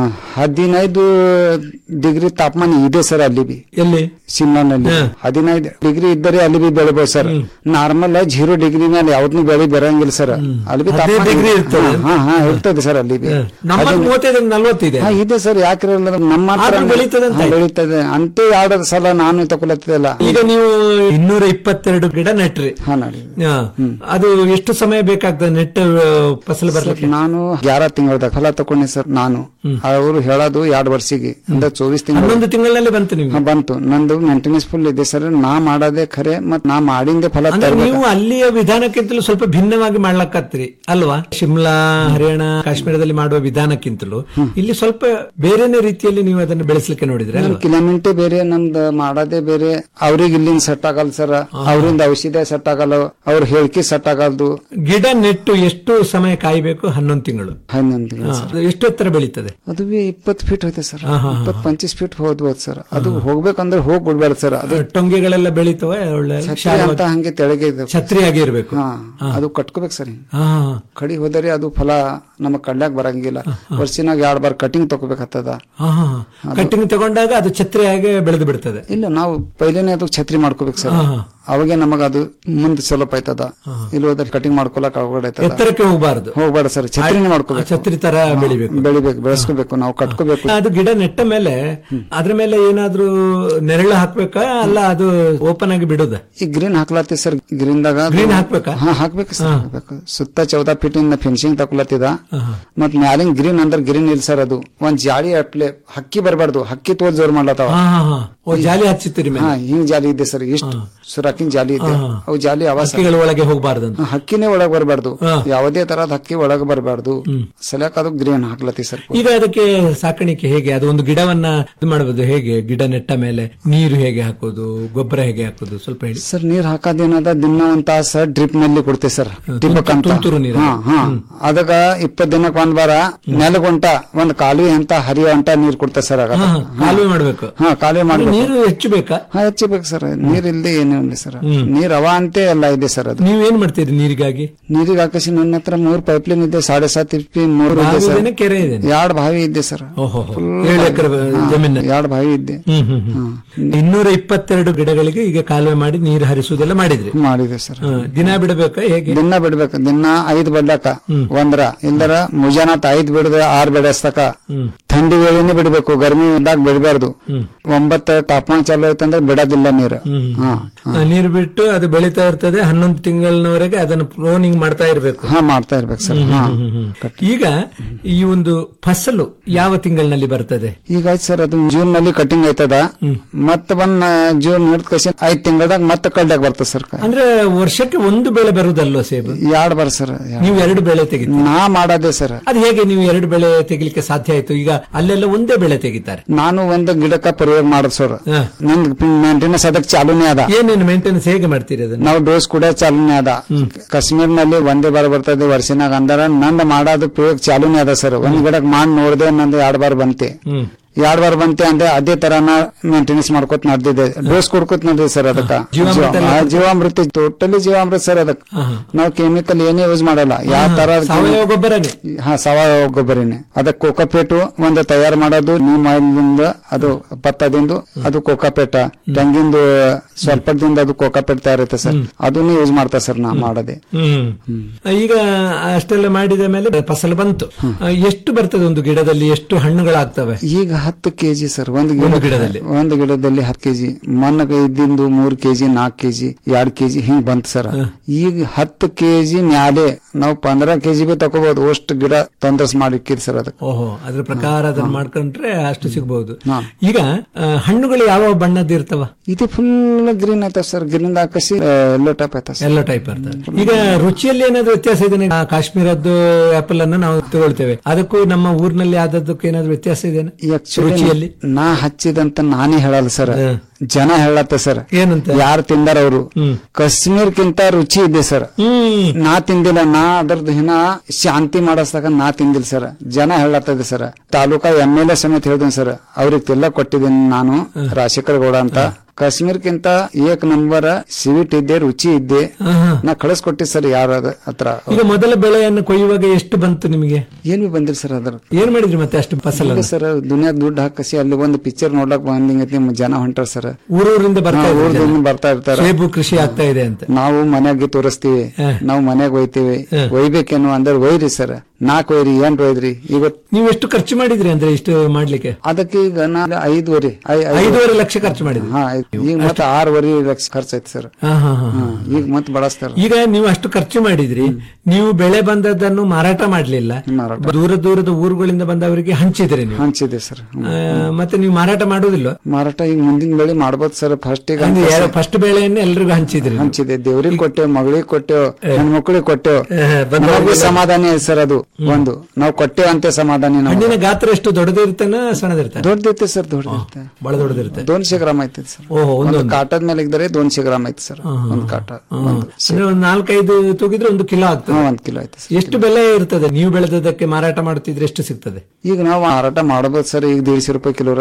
ಹದಿನೈದು ಡಿಗ್ರಿ ತಾಪಮಾನ ಇದೆ ಸರ್ ಅಲ್ಲಿ ಬಿ ಎಲ್ಲಿ ಶಿಮ್ಲಾನಲ್ಲಿ ಹದಿನೈದು ಡಿಗ್ರಿ ಇದ್ದರೆ ಅಲ್ಲಿ ಬಿ ಬೆಳಿಬಹುದು ಸರ್ ನಾರ್ಮಲ್ ಜೀರೋ ಡಿಗ್ರಿ ಮೇಲೆ ಯಾವ್ದನ್ನು ಬೆಳೆ ಬರಂಗಿಲ್ಲ ಸರ್ ಅಲ್ಲಿ ಬಿ ಹದಿನೈದು ತಾಪಮಾನ degree ಇರ್ತದೆ. ಹಾ ಹಾ ಇರ್ತದೆ ಸರ್ ಅಲ್ಲಿ ಬಿ ನಮ್ಮಲ್ಲಿ ಅದು- ಮೂವತ್ತೈದರಿಂದ ನಲವತ್ತಿದೆ ಹಾ ಇದೆ ಸರ್ ಯಾಕ್ರಿ ಇಲ್ಲ? ನಮ್ಮ ಹತ್ರ ಆದ್ರೂ ಬೆಳೀತದೆ ಅಂತ ಹಾ, ಬೆಳೀತದೆ ಅಂತೂ ಎರಡು ಸಲ ನಾನು ತಗೊಳತ್ತಿಲ್ಲ ಈಗ ನೀವು ಇನ್ನೂರ ಇಪ್ಪತ್ತೆರಡು ಗಿಡ ನೆಟ್ರಿ ಹಾ ನೋಡಿ ಹಾ. ಅದು ಎಷ್ಟು ಸಮಯ ಬೇಕಾಗ್ತದೆ ನೆಟ್ಟ ಆ, ಫಸಲು ಬರ್ಲಿಕ್ಕೆ ನಾನು ಗ್ಯಾರ ತಿಂಗಳದ ಫಲ ತಕೊಂಡೆ ಸರ್ ನಾನು ಅವರು ಹೇಳೋದು ಎರಡು ವರ್ಷಿಗೆ ಅಂದ್ರೆ ಚೌಬೀಸ್ ತಿಂಗಳು ಹನ್ನೊಂದು ತಿಂಗಳಲ್ಲಿ ಬಂತು ನಿಮ್ಗೆ ಹಾ, ಬಂತು ನಂದು ಮೇಂಟೆನೆನ್ಸ್ ಫುಲ್ ಇದೆ ಸರ್ ನಾ ಮಾಡೋದೇ ಖರೆ ಮತ್ ನಾ ಮಾಡಿಂದೆ ಫಲ ಅಂದ್ರೆ ತರ್ಬೇಕು. ನೀವು ಅಲ್ಲಿಯ ವಿಧಾನಕ್ಕಿಂತಲೂ ಸ್ವಲ್ಪ ಭಿನ್ನವಾಗಿ ಮಾಡ್ಲಕ್ಕತ್ರಿ ಅಲ್ವಾ ಶಿಮ್ಲಾ ಹರಿಯಾಣ ಕಾಶ್ಮೀರದಲ್ಲಿ ಮಾಡುವ ವಿಧಾನಕ್ಕಿಂತಲೂ ಇಲ್ಲಿ ಸ್ವಲ್ಪ ಬೇರೆನೇ ರೀತಿಯಲ್ಲಿ ನೀವು ಅದನ್ನು ಬೆಳೆಸಲಿಕ್ಕೆ ನೋಡಿದ್ರೆ ನಮ್ ಅಲ್ವಾ ಕಿಲೋಮೀಟರ್ ಬೇರೆ ನಮ್ದು ಮಾಡೋದೇ ಬೇರೆ ಅವ್ರಿಗೆ ಇಲ್ಲಿಂದ ಸೆಟ್ ಆಗಲ್ಲ ಸರ್ ಅವರಿಂದ ಔಷಧ ಸೆಟ್ ಆಗಲ್ಲ ಅವ್ರ ಹೇಳಿಕೆ ಸೆಟ್ ಆಗಲ್ದು ಗಿಡ ನೆಟ್ಟು ಎಷ್ಟು ಸಮಯ ಕಾಯಬೇಕು ಹನ್ನೊಂದು ತಿಂಗಳು ಹನ್ನೊಂದು ಹಾ, ಅದು ಎಷ್ಟು ಎತ್ತರ ಬೆಳೀತದೆ ಅದು ಬಿ ಇಪ್ಪತ್ತು ಫೀಟ್ ಹೋಯ್ತೆ ಸರ್ ಹಾ, ಹಾ, ಹಾ. ಇಪ್ಪತ್ ಪಂಚೀಸ್ ಫೀಟ್ ಹೋದ್ಬೋದು ಸರ್ ಅದು ಹೋಗ್ಬೇಕಂದ್ರೆ ಹೋಗ್ ಬಿಡ್ಬಾರ್ದು ಸರ್ ಅದು ಟೊಂಗೆಗಳೆಲ್ಲ ಬೆಳೀತವೆ ಒಳ್ಳೆ ಛತ್ರಿ ಅಂತ ಹಂಗೆ ತೆಳಗೆ ಇದೆ ಛತ್ರಿಯಾಗಿ ಇರಬೇಕು ಹಾ ಅದು ಕಟ್ಕೋಬೇಕು ಸರ್ ಹಿಂಗ್. ಹಾ ಕಡಿ ಹೋದರೆ ಅದು ಫಲ ನಮಗ್ ಕಡ್ಲಾಕ್ ಬರಂಗಿಲ್ಲ ವರ್ಷಿನಾಗ ಎರಡ್ ಬಾರ್ ಕಟಿಂಗ್ ತಗೋಬೇಕಾಗ್ತದ ಹಾ ಹಾ ಕಟ್ಟಿಂಗ್ ತಗೊಂಡಾಗ ಅದು ಛತ್ರಿಯಾಗಿ ಬೆಳೆದು ಬಿಡ್ತದೆ ಇಲ್ಲ ನಾವು ಪೈಲೇನೆ ಅದು ಛತ್ರಿ ಮಾಡ್ಕೋಬೇಕು ಸರ್ ಹಾ, ಹಾ. ಅವಾಗೆ ನಮಗ ಅದು ಮುಂದೆ ಸ್ವಲ್ಪ ಆಯ್ತದ ಇಲ್ಲಿ ಹೋದ್ರೆ ಕಟಿಂಗ್ ಮಾಡ್ಕೊಳಕ್ ಆಗೋಡೈತದ ಎತ್ತರಕ್ಕೆ ಹೋಗಬಾರ್ದು ಹೋಗ್ಬೇಡ ಸರ್ ಛತ್ರಿನೇ ಮಾಡ್ಕೋಬೇಕು ಛತ್ರಿ ತರ ಬೆಳಿಬೇಕು ಬೆಳಿಬೇಕು ಬೆಳೆಸ್ಕೋಬೇಕು ನಾವು ಕಟ್ಕೋಬೇಕು ಅದು ಗಿಡ ನೆಟ್ಟ ಮೇಲೆ ಅದ್ರ ಮೇಲೆ ಏನಾದ್ರೂ ನೆರಳು ಹಾಕ್ಬೇಕಾ ಅಲ್ಲ ಅದು ಓಪನ್ ಆಗಿ ಬಿಡುದ ಈ ಗ್ರೀನ್ ಹಾಕ್ಲತ್ತಿ ಸರ್ ಗ್ರೀನ್ ದಾಗ Green ಹಾಕ್ಬೇಕಾ? ಹಾ ಹಾಕ್ಬೇಕು ಸರ್ ಹಾಕ್ಬೇಕು ಸುತ್ತ ಚೌದ ಫೀಟ್ ಇಂದ ಫಿನಿಶಿಂಗ್ ತಕೊಲತ್ತಿದ ಮತ್ ಮ್ಯಾಲಿನ ಗ್ರೀನ್ ಅಂದ್ರೆ ಗ್ರೀನ್ ಇಲ್ಲ ಸರ್ ಅದು ಒಂದ್ ಜಾಳಿ ಅಪ್ಲೆ ಹಕ್ಕಿ ಬರಬಾರ್ದು ಹಕ್ಕಿ ತೋಲ್ ಜೋರ್ ಮಾಡ್ಲತ್ತಾವ ಹಾ ಹಾ ಹಾ ಓ ಜಾಲಿ ಹಚ್ಚಿತ್ತೀರಿ ಮೇಲೆ ಹಾ ಹಿಂಗ್ ಜಾಲಿ ಇದೆ ಸರ್ ಇಷ್ಟು ಸುರಾಕಿನ್ ಜಾಲಿ ಇದೆ ಹಾ. ಅವು ಜಾಲಿ ಅವ ಸರ್. ಹಕ್ಕಿಗಳ ಒಳಗೆ ಹೋಗಬಾರ್ದಂತ ಹಾ, ಹಕ್ಕಿನೇ ಒಳಗ್ ಬರಬಾರ್ದು ಯಾವುದೇ ತರದ್ ಹಕ್ಕಿ ಒಳಗ್ ಬರಬಾರ್ದು ಸಲಕ್ ಅದು ಗ್ರೀನ್ ಹಾಕ್ಲತ್ತಿ ಸರ್ ಈಗ ಅದಕ್ಕೆ ಸಾಕಾಣಿಕೆ ಹೇಗೆ ಅದು ಒಂದು ಗಿಡವನ್ನ ಇದು ಮಾಡಬಹುದು ಹೇಗೆ ಗಿಡ ನೆಟ್ಟ ಮೇಲೆ ನೀರು ಹೇಗೆ ಹಾಕೋದು ಗೊಬ್ಬರ ಹೇಗೆ ಹಾಕೋದು ಸ್ವಲ್ಪ ಹೇಳಿ ಸರ್ ನೀರ್ ಹಾಕೋದೇನದ ದಿನ ಒಂದ್ ತಾಸ ಡ್ರಿಪ್ ನಲ್ಲಿ ಕೊಡ್ತೇವೆ ಸರ್ ಟಿಪಕ್ ಅಂತ ತುಂತುರು ನೀರು. ಹಾ ಹಾ ಅದಕ್ಕ ಇಪ್ಪತ್ ದಿನಕ್ ಒಂದ್ ಬಾರ ನೆಲಗುಂಟ ಒಂದ್ ಕಾಲುವೆ ಅಂತ ಹರಿಯೋ ಅಂಟ ನೀರ್ ಕೊಡ್ತೇವೆ ಸರ್ ಆಗ ಹಾ, ಕಾಲುವೆ ಮಾಡ್ಬೇಕು ಹಾ ಕಾಲುವೆ ಮಾಡ್ಬೇಕು ನೀರು ಹೆಚ್ಚು ಬೇಕಾ ಹಾ ಹೆಚ್ಚಬೇಕು ಸರ್ ನೀರ್ ಇಲ್ದೆ ಏನೂ ಇಲ್ಲ ಸರ್ ನೀರ್ ಅವ ಅಂತೆ ಎಲ್ಲ ಇದೆ ಸರ್ ಅದು ನೀವ್ ಏನ್ ಮಾಡ್ತೀರಿ ನೀರಿಗಾಗಿ ನೀರಿಗೆ ಹಾಕಿಸಿ ನನ್ನ ಹತ್ರ ಮೂರ್ ಪೈಪ್ಲೈನ್ ಇದೆ ಸಾಡೆ ಸಾತ್ ಇಪ್ಪಿ ಮೂರು ಇದೆ ಬಾವಿ ಸರ್ ಇದೆನಾ, ಕೆರೆ ಇದೆ ಎರಡ್ ಬಾವಿ ಇದೆ ಸರ್ ಓಹೋ ಏಳು ಎಕರೆ ಜಮೀನು ಎರಡ್ ಬಾವಿ ಇದ್ದೆ ಹ್ಮ್ ಹ್ಮ್ ಹ್ಮ್ ಇನ್ನೂರ ಇಪ್ಪತ್ತೆರಡು ಗಿಡಗಳಿಗೆ ಈಗ ಕಾಲುವೆ ಮಾಡಿ ನೀರು ಹರಿಸುವುದೆಲ್ಲ ಮಾಡಿದ್ರಿ ಮಾಡಿದೆ ಸರ್ ಹಾ, ದಿನ ಬಿಡಬೇಕಾ ಹೇಗೆ ದಿನ ಬಿಡ್ಬೇಕು ದಿನ ಐದ್ ಬಿಡ್ಲಕ್ಕ ಒಂದ್ರ ಇಲ್ದರ ಮುಂಜಾನಾತ್ ಐದ್ ಬಿಡದ ಆರ್ ಬಿಡಸ್ತಕ ಥಂಡಿ ವೇಳೆನೆ ಬಿಡಬೇಕು ಗರ್ಮಿ ಇದ್ದಾಗ ಬಿಡಬಾರ್ದು ಒಂಬತ್ತ ತಾಪಮಾನ ಚಾಲು ಆಯ್ತಂದ್ರೆ ಬಿಡೋದಿಲ್ಲ ನೀರು ಹಾ ಆ, ನೀರು ಬಿಟ್ಟು ಅದು ಬೆಳೀತಾ ಇರ್ತದೆ ಹನ್ನೊಂದು ತಿಂಗಳಿನವರೆಗೆ ಅದನ್ನು ಪ್ರೋನಿಂಗ್ ಮಾಡ್ತಾ ಇರಬೇಕು ಹಾ ಮಾಡ್ತಾ ಇರ್ಬೇಕು ಸರ್ ಹಾ ಈಗ ಈ ಒಂದು ಫಸಲು ಯಾವ ತಿಂಗಳಿನಲ್ಲಿ ಬರ್ತದೆ ಈಗ ಆಯ್ತು ಸರ್ ಅದು ಜೂನ್ ನಲ್ಲಿ ಕಟಿಂಗ್ ಆಯ್ತದ ಮತ್ತ ಬಂದ್ ಜೂನ್ ಹಿಡಿದ ಕಸಿ ಐದ್ ತಿಂಗಳದಾಗ ಮತ್ತೆ ಕಡ್ಡಾಗ ಬರ್ತದೆ ಸರ್ ಅಂದ್ರೆ ವರ್ಷಕ್ಕೆ ಒಂದು ಬೆಳೆ ಬರುದಲ್ವ ಸೇಬು ಎರಡ್ ಬರ್ ಸರ್ ನೀವು ಎರಡು ಬೆಳೆ ತೆಗಿತೀರಿ ನಾ ಮಾಡೋದೇ ಸರ್ ಅದು ಹೇಗೆ ನೀವು ಎರಡು ಬೆಳೆ ತೆಗಿಲಿಕ್ಕೆ ಸಾಧ್ಯ ಆಯ್ತು ಈಗ ಅಲ್ಲೆಲ್ಲ ಒಂದೇ ಬೆಳೆ ತೆಗಿತಾರೆ ನಾನು ಒಂದು ಗಿಡಕ್ಕ ಪ್ರಯೋಗ ಮಾಡೋದು ಸರ್ ಹಾ. ನಂದ್ ಮೇಂಟೆನೆನ್ಸ್ ಅದಕ್ಕೆ ಚಾಲೂನೇ ಅದ ಏನೇನು ಮೇಂಟೆನೆನ್ಸ್ ಹೇಗೆ ಮಾಡ್ತೀರಿ ಅದನ್ನ ನಾವು ಡೋಸ್ ಕೂಡ ಚಾಲೂನೇ ಅದ ಕಾಶ್ಮೀರ್ ನಲ್ಲಿ ಒಂದೇ ಬಾರ್ ಬರ್ತದೆ ವರ್ಷನಾಗ ಅಂದಾರ ನಂದ್ ಮಾಡೋದು ಪ್ರಯೋಗ ಚಾಲೂನೇ ಅದ ಸರ್ ಒಂದ್ ಗಿಡಕ್ ಮಾಡಿ ನೋಡ್ದೆ ನಂದು ಎರಡ್ ಬಾರ್ ಬಂತೆ ಹ್ಮ್ ಎರಡ್ ಬಾರ್ ಬಂತೆ ಅಂದ್ರೆ ಅದೇ ತರನ ಮೇಂಟೆನೆನ್ಸ್ ಮಾಡ್ಕೊತ ನಡೆದಿದೆ ಡೋಸ್ ಕೊಡ್ಕೊತ ನಡೆದಿದೆ ಸರ್ ಅದಕ್ಕ ಜೀವಾಮೃತ ಎಲ್ಲ ಜೀವ- ಆ, ಜೀವಾಮೃತ ಟೋಟಲಿ ಜೀವಾಮೃತ ಸರ್ ಅದಕ್ಕೆ ನಾವು ಕೆಮಿಕಲ್ ಏನೇ ಯೂಸ್ ಮಾಡಲ್ಲ ಯಾವ ತರ ಅದಕ್ಕೆ- ಸಾವಯವ ಗೊಬ್ಬರನೇ ಹಾ ಸಾವಯವ ಗೊಬ್ಬರನೇ ಅದಕ್ಕೆ ಕೋಕಾಪೇಟು ಒಂದು ತಯಾರು ಮಾಡೋದು ನೀಮ್ ಆಯಿಲ್ದಿಂದ ಅದು ಭತ್ತದಿಂದ ಅದು ಕೋಕಾಪೇಟ ತೆಂಗಿಂದು ಸ್ವಲ್ಪದಿಂದ ಅದು ಕೋಕಾಪೇಟ್ ತಯಾರೈತೆ ಸರ್ ಅದನ್ನೇ ಯೂಸ್ ಮಾಡ್ತಾ ಸರ್ ನಾ ಮಾಡದೆ ಹ್ಮ್ ಈಗ ಅಷ್ಟೆಲ್ಲ ಮಾಡಿದ ಮೇಲೆ ಫಸಲು ಬಂತು ಆ, ಎಷ್ಟು ಬರ್ತದೆ ಒಂದು ಗಿಡದಲ್ಲಿ ಎಷ್ಟು ಹಣ್ಣುಗಳಾಗ್ತವೆ ಈಗ ಹತ್ತು ಕೆಜಿ ಸರ್ ಒಂದು ಒಂದು ಗಿಡ ಗಿಡದಲ್ಲಿ? ಒಂದು ಗಿಡದಲ್ಲಿ ಹತ್ತು ಕೆಜಿ ಮೊನ್ನಗ ಇದ್ದಿಂದು ಮೂರ್ ಕೆಜಿ ನಾಲ್ಕು ಕೆಜಿ ಎರಡ್ ಕೆಜಿ ಹಿಂಗ್ ಬಂತು ಸರ್ ಈಗ ಹತ್ತು ಕೆಜಿ ಮ್ಯಾಲೆ ನಾವು ಪಂದ್ರ ಕೆಜಿ ಬಿ ತಕೋಬಹುದು ಅಷ್ಟು ಗಿಡ ತೊಂದರ್ಸ್ ಮಾಡಿಕ್ಕಿರಿ ಸರ್ ಅದಕ್ಕೆ ಓಹೋ ಅದ್ರ ಪ್ರಕಾರ ಅದನ್ನ ಮಾಡ್ಕೊಂಡ್ರೆ ಅಷ್ಟು ಸಿಗಬಹುದು ಈಗ ಆ, ಹಣ್ಣುಗಳು ಯಾವ ಬಣ್ಣದ್ದು ಇರ್ತವ ಇದು ಫುಲ್ ಗ್ರೀನ್ ಆಯ್ತಾ ಸರ್ ಗ್ರೀನ್ ಹಾಕಸಿ ಎಲ್ಲೋ ಟೈಪ್ ಆಯ್ತಾ ಸರ್ ಎಲ್ಲ ಟೈಪ್ ಇರ್ತದೆ ಈಗ ರುಚಿಯಲ್ಲಿ ಏನಾದ್ರು ವ್ಯತ್ಯಾಸ ಇದೆ ಕಾಶ್ಮೀರದ್ದು ಆಪಲ್ ಅನ್ನು ನಾವು ತಗೊಳ್ತೇವೆ ಅದಕ್ಕೂ ನಮ್ಮ ಊರಿನಲ್ಲಿ ಆದದ್ದಕ್ಕೂ ಏನಾದ್ರು ವ್ಯತ್ಯಾಸ ಇದೆಯಾ Actually, ರುಚಿಯಲ್ಲಿ ನಾ ಹಚ್ಚಿದಂತ ನಾನೇ ಹೇಳಲ್ಲ ಸರ್ ಜನ ಹೇಳತ್ತ ಸರ್ ಏನಂತ ಯಾರು ತಿಂದಾರ ಅವರು ಕಾಶ್ಮೀರ್ಕಿಂತ ರುಚಿ ಇದೆ ಸರ್ ನಾ ತಿಂದಿಲ್ಲ ನಾ ಅದ್ರದ್ದು ಹಿನ ಶಾಂತಿ ಮಾಡಸ್ತಕ ನಾ ತಿಂದಿಲ್ಲ ಸರ್ ಜನ ಹೇಳತ್ತದ ಸರ್ ತಾಲೂಕಾ ಎಂ ಎಲ್ ಎ ಸಮೇತ ಹೇಳ್ದೇನೆ ಸರ್ ಅವ್ರಿಗೆ ತಿಲ್ಲ ಕೊಟ್ಟಿದ್ದೀನಿ ನಾನು ರಾಜಶೇಖರ್ ಗೌಡ ಅಂತ ಕಾಶ್ಮೀರ್ಕಿಂತ ಏಕ್ ನಂಬರ್ ಸ್ವೀಟ್ ಇದ್ದೆ ರುಚಿ ಇದ್ದೆ ನಾ ಕಳಿಸ್ಕೊಟ್ಟಿ ಸರ್ ಯಾರ ಹತ್ರ ಈಗ ಮೊದಲ ಬೆಳೆಯನ್ನು ಕೊಯ್ಯುವಾಗ ಎಷ್ಟು ಬಂತು ನಿಮಗೆ ಏನ್ ಬಿ ಬಂದಿರಿ ಸರ್ ಅದ್ರ ಏನ್ ಮಾಡಿದ್ರಿ ಮತ್ತೆ ಅಷ್ಟು ಫಸಲ ಇಲ್ಲ ಸರ್ ದುನಿಯಾ ದುಡ್ಡು ಹಾಕಸಿ ಅಲ್ಲಿ ಒಂದು ಪಿಕ್ಚರ್ ನೋಡ್ಲಕ್ ಬಂದಿಂಗೈತಿ ಜನ ಹೊಂಟಾರ ಸರ್ ಊರೂರಿಂದ ಬರ್ತಾ ಹಾ, ಇದ್ದಾರೆ ಊರ್ದಿಂದ ಜನ. ಬರ್ತಾ ಇರ್ತಾರ ಸೇಬು ಕೃಷಿ ಆಗ್ತಾ ಇದೆ ಅಂತ ನಾವು ಮನ್ಯಾಗ ತೋರಿಸ್ತೀವಿ ಹ. ನಾವು ಮನ್ಯಾಗ ಒಯ್ತೀವಿ ಹ. ಒಯ್ಬೇಕೇನು ಅಂದ್ರೆ ಒಯ್ರಿ ಸರ್ ನಾಲ್ಕು ಒಯ್ರಿ ಏನ್ ಒಯ್ದ್ರಿ ಈಗ ನೀವು ಎಷ್ಟು ಖರ್ಚು ಮಾಡಿದ್ರಿ ಅಂದ್ರೆ ಇಷ್ಟು ಮಾಡ್ಲಿಕ್ಕೆ ಅದಕ್ಕೆ ಈಗ ನಾನು ಐದುವರೆ ಐ- ಐದು- ಐದೂವರೆ ಲಕ್ಷ ಖರ್ಚು ಮಾಡಿದ್ರಿ ಹಾ ಆಯ್ತು. ಈಗ ಮತ್ತೆ ಆರೂವರೆ ಲಕ್ಷ ಖರ್ಚು ಐತಿ ಸರ್ ಹಾ, ಹಾ, ಹಾ, ಹಾ. ಈಗ ಮತ್ತೆ ಬಳಸ್ತಾರ ಈಗ ನೀವು ಅಷ್ಟು ಖರ್ಚು ಮಾಡಿದ್ರಿ ನೀವು ಬೆಳೆ ಬಂದದ್ದನ್ನು ಮಾರಾಟ ಮಾಡ್ಲಿಲ್ಲ ದೂರ ದೂರದ ಊರುಗಳಿಂದ ಬಂದವರಿಗೆ ಹಂಚಿದ್ರಿ ನೀವು ಹಂಚಿದೆ ಸರ್ ಆ, ಮತ್ತೆ ನೀವು ಮಾರಾಟ ಮಾಡುವುದಿಲ್ಲ ಮಾರಾಟ ಈಗ ಮುಂದಿನ ಬೆಳೆ ಮಾಡ್ಬೋದು ಸರ್ ಫಸ್ಟ್ ಈಗ ಫಸ್ಟ್ ಬೆಳೆಯನ್ನೇ ಎಲ್ರಿಗೂ ಹಂಚಿದ್ರಿ ನೀವು. ಹಂಚಿದೆ ದೇವ್ರಿಗೆ ಕೊಟ್ಟೆವ್ ಮಗಳಿಗೆ ಕೊಟ್ಟೆವ್ ಹೆಣ್ಮಕ್ಳಿಗೆ ಕೊಟ್ಟೆವ್ ಏ, ಬಂದವ್ರಿಗೆಲ್ಲ- ನಮಗೂ ಸಮಾಧಾನ ಇದೆ ಸರ್ ಅದು ಒಂದು ನಾವು ಕೊಟ್ಟೆವ್ ಅಂತ ಸಮಾಧಾನ ನಮ್ಗೆ. ಹಣ್ಣಿನ ಗಾತ್ರ ಎಷ್ಟು ದೊಡ್ಡದಿರ್ತಾನ ಸಣ್ಣದಿರ್ತಾನೆ ದೊಡ್ಡದೈತೆ ಸರ್ ದೊಡ್ಡದೈತೆ ಬಹಳ ದೊಡ್ಡದಿರುತ್ತೆ ದೋನ್ಶೆ ಗ್ರಾಮ್ ಐತೆ ಸರ್ ಓಹೋ ಒಂದು ಒಂದೊಂದು ಕಾಟದ ಮೇಲೆ ಇದ್ದರೆ ದೋನ್ಶೆ ಗ್ರಾಮ್ ಐತೆ ಸರ್ ಒಂದು ಕಾಟ ಒಂದು ಅಂದ್ರೆ ಒಂದು ನಾಲ್ಕೈದು ತೂಗಿದ್ರೆ ಒಂದು ಕಿಲೋ ಆಗ್ತದೆ ಹಾ, ಒಂದ್ ಕಿಲೋ ಐತೆ ಎಷ್ಟು ಬೆಲೆ ಇರ್ತದೆ ನೀವು ಬೆಳೆದದಕ್ಕೆ ಮಾರಾಟ ಮಾಡುತ್ತಿದ್ರೆ ಎಷ್ಟು ಸಿಗ್ತದೆ ಈಗ ನಾವು ಮಾರಾಟ ಮಾಡಬಹುದು ಸರ್ ಈಗ ದೀಡ್ಶೆ ರೂಪಾಯಿ ಕಿಲೋರ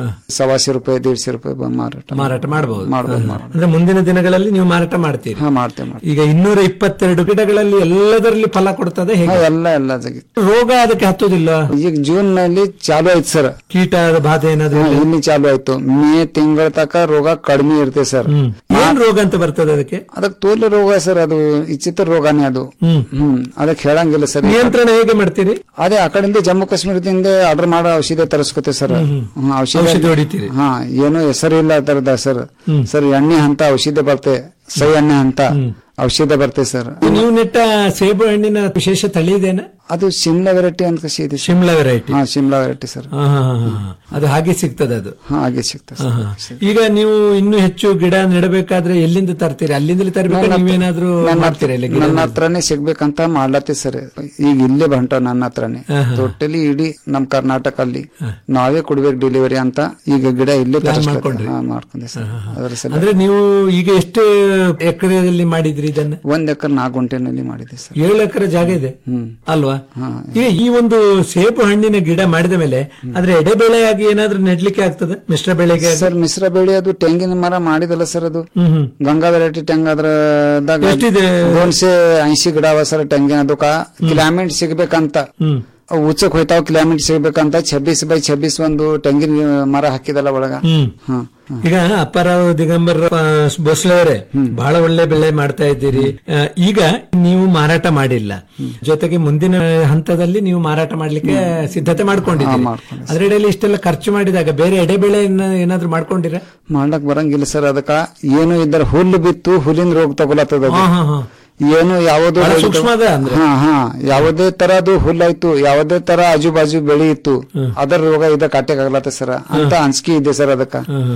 ಸವಾಸಿ ರೂಪಾಯಿ ದೀಡ್ಶೆ ರೂಪಾಯಿ ಬ- ಮಾರಾಟ ಮಾರಾಟ ಮಾಡಬಹುದು ಮಾಡ್ಬೋದು ಮಾಡ್ಬೋದು ಅಂದ್ರೆ ಮುಂದಿನ ದಿನಗಳಲ್ಲಿ ನೀವು ಮಾರಾಟ ಮಾಡ್ತೀರಿ ಹಾ ಮಾಡ್ತೇವೆ ಮಾಡ್ತೇವೆ ಈಗ ಇನ್ನೂರ ಇಪ್ಪತ್ತೆರಡು ಗಿಡಗಳಲ್ಲಿ ಎಲ್ಲದರಲ್ಲಿ ಫಲ ಕೊಡ್ತದೆ ಹೇಗೆ ಹಾ, ಎಲ್ಲ ಎಲ್ಲ ಜಗಿ ರೋಗ ಅದಕ್ಕೆ ಹತ್ತೋದಿಲ್ಲ ಈಗ ಜೂನ್ ನಲ್ಲಿ ಚಾಲು ಆಯ್ತು ಸರ್ ಕೀಟ ಬಾಧೆ ಏನಾದ್ರು ಹಾ, ಇಲ್ಲಿ ಚಾಲು ಆಯ್ತು ಮೇ ತಿಂಗಳ ತನಕ ರೋಗ ಕಡಿಮೆ ಇರ್ತದೆ ಸರ್ ಏನ್ ರೋಗ ಅಂತ ಬರ್ತದೆ ಅದಕ್ಕೆ ಅದಕ್ಕೆ ತೋಲೆ ರೋಗ ಸರ್ ಅದು ವಿಚಿತ್ರ ರೋಗನೇ ಅದು ಹ್ಮ್ ಹ್ಮ್ ಅದಕ್ಕೆ ಹೇಳಂಗಿಲ್ಲ ಸರ್ ನಿಯಂತ್ರಣ ಹೇಗೆ ಮಾಡ್ತೀರಿ ಅದೇ ಆ ಕಡೆಯಿಂದ ಜಮ್ಮು ಕಾಶ್ಮೀರದಿಂದ ಆರ್ಡರ್ ಮಾಡೋ ಔಷಧಿ ತರಿಸ್ಕೊತೇವೆ ಸರ್ ಹ್ಮ್, ಔಷಧಿ ಹೊಡಿತೀರಿ ಹಾ ಏನು ಹೆಸರು ಇಲ್ಲ ಅದರದ ಸರ್ ಸರ್ ಎಣ್ಣೆ ಅಂತ ಔಷಧಿ ಬರ್ತೆ ಸೈ ಎಣ್ಣೆ ಅಂತ ಔಷಧ ಬರ್ತೆ ಸರ್ ನೀವು ನೆಟ್ಟ ಸೇಬು ಹಣ್ಣಿನ ವಿಶೇಷ ತಳಿ ಇದೇನ ಅದು ಶಿಮ್ಲಾ ವೆರೈಟಿ ಅಂತ ಕಸಿ ಇದೆ ಶಿಮ್ಲಾ ವೆರೈಟಿ ಹಾ ಶಿಮ್ಲಾ ವೆರೈಟಿ ಸರ್ ಹಾ, ಹಾ, ಹಾ, ಹಾ. ಅದು ಹಾಗೆ ಸಿಗ್ತದೆ ಅದು ಹಾ ಹಾಗೆ ಸಿಗ್ತದೆ ಹಾ, ಹಾ. ಈಗ ನೀವು ಇನ್ನೂ ಹೆಚ್ಚು ಗಿಡ ನೆಡಬೇಕಾದ್ರೆ ಎಲ್ಲಿಂದ ತರ್ತೀರಿ ಅಲ್ಲಿಂದಲೇ ತರಬೇಕು ನೀವೇನಾದ್ರೂ ಮಾಡ್ತೀರಾ ಇಲ್ಲಿ ಗಿಡ ನನ್ನ ಹತ್ರನೇ ಸಿಗ್ಬೇಕಂತ ಮಾಡ್ಲತ್ತಿ ಸರ್ ಈಗ ಇಲ್ಲೇ ಬಂಟ ನನ್ನ ಹತ್ರನೇ ಟೋಟಲಿ ಇಡೀ ನಮ್ ಕರ್ನಾಟಕ ಅಲ್ಲಿ ನಾವೇ ಕೊಡ್ಬೇಕು ಡೆಲಿವರಿ ಅಂತ ಈಗ ಗಿಡ ಇಲ್ಲೇ ತರಿಸ್ಕೊಂಡ್ರಿ ಮಾಡ್ಕೊಂಡೆ ಸರ್ ಅದರ ಸಲ ಅಂದ್ರೆ ನೀವು ಈಗ ಎಷ್ಟು ಎಕರೆಯಲ್ಲಿ ಮಾಡಿದ್ರಿ ಇದನ್ನ ಒಂದ್ ಎಕರ್ ನಾಲ್ಕು ಗುಂಟೆನಲ್ಲಿ ಮಾಡಿದೆ ಸರ್ ಏಳು ಎಕರೆ ಜಾಗ ಇದೆ ಅಲ್ವಾ ಈಗ ಈ ಒಂದು ಸೇಬು ಹಣ್ಣಿನ ಗಿಡ ಮಾಡಿದ ಮೇಲೆ ಅದ್ರ ಎಡೆ ಬೆಳೆಯಾಗಿ ಏನಾದ್ರೂ ನೆಡ್ಲಿಕ್ಕೆ ಆಗ್ತದೆ ಮಿಶ್ರ ಬೆಳೆಗೆ ಸರ್ ಮಿಶ್ರ ಬೆಳೆ ಅದು ತೆಂಗಿನ ಮರ ಮಾಡಿದಲ್ಲ ಸರ್ ಅದು ಹ್ಮ್ ಹ್ಮ್ ಗಂಗಾ ವೆರೈಟಿ ತೆಂಗ್ ಅದ್ರದಾಗ ಎಷ್ಟಿದೆ? ದೋನ್ಸೆ ಐಂಶಿ ಗಿಡ ಅವ ಸರ್ ತೆಂಗಿನ ಅದಕ್ಕ ಕ್ಲೈಮೇಟ್ ಸಿಗ್ಬೇಕಂತ ಹ್ಮ್ ಉಚ್ಚಕ್ ಹೋಯ್ತಾವ್ ಕಿಲೋಮೀಟರ್ ಸಿಗ್ಬೇಕಂತ ಛಬ್ಬೀಸ್ ಬೈ ಛಬ್ಬೀಸ್ ಒಂದು ತೆಂಗಿನ ಮರ ಹಾಕಿದಲ್ಲ ಒಳಗ ಹ್ಮ್ ಹಾ ಈಗ ಅಪ್ಪಾರಾವ್ ದಿಗಂಬರ್ ಆ, ಭೋಸ್ಲೆ ಅವರೇ ಬಹಳ ಒಳ್ಳೆ ಬೆಳೆ ಮಾಡ್ತಾ ಇದ್ದೀರಿ ಆ, ಈಗ ನೀವು ಮಾರಾಟ ಮಾಡಿಲ್ಲ ಜೊತೆಗೆ ಮುಂದಿನ ಹಂತದಲ್ಲಿ ನೀವು ಮಾರಾಟ ಮಾಡ್ಲಿಕ್ಕೆ ಸಿದ್ಧತೆ ಮಾಡ್ಕೊಂಡಿದ್ದೀರಿ ಅದರಡಿಯಲ್ಲಿ ಇಷ್ಟೆಲ್ಲ ಖರ್ಚು ಮಾಡಿದಾಗ ಬೇರೆ ಎಡೆ ಬೆಳೆ ಏನಾದ್ರು ಮಾಡ್ಕೊಂಡಿರ ಮಾಡ್ಲಕ್ ಬರಂಗಿಲ್ಲ ಸರ್ ಅದಕ್ಕ ಏನು ಇದ್ದರ ಹುಲ್ಲು ಬಿತ್ತು ಹುಲ್ಲಿನ ರೋಗ ತಗೊಳತ್ತದ ಅದು. ಹಾ ಹಾ ಹಾ ಏನು ಯಾವುದೋ ಬಹಳ ಬೆಳೆ- ಸೂಕ್ಷ್ಮ ಅದ ಅಂದ್ರೆ. ಹಾ ಹಾ ಯಾವುದೇ ತರದು ಹುಲ್ಲಾಯ್ತು ಯಾವುದೇ ತರ ಆಜು ಬಾಜು ಬೆಳೆ ಇತ್ತು ಅದರ ರೋಗ ಇದ ಕಾಟಕ್ ಆಗ್ಲತ್ತ ಸರ್ ಅಂತ ಅಂಜಿಕೆ ಇದೆ ಸರ್ ಅದಕ್ಕ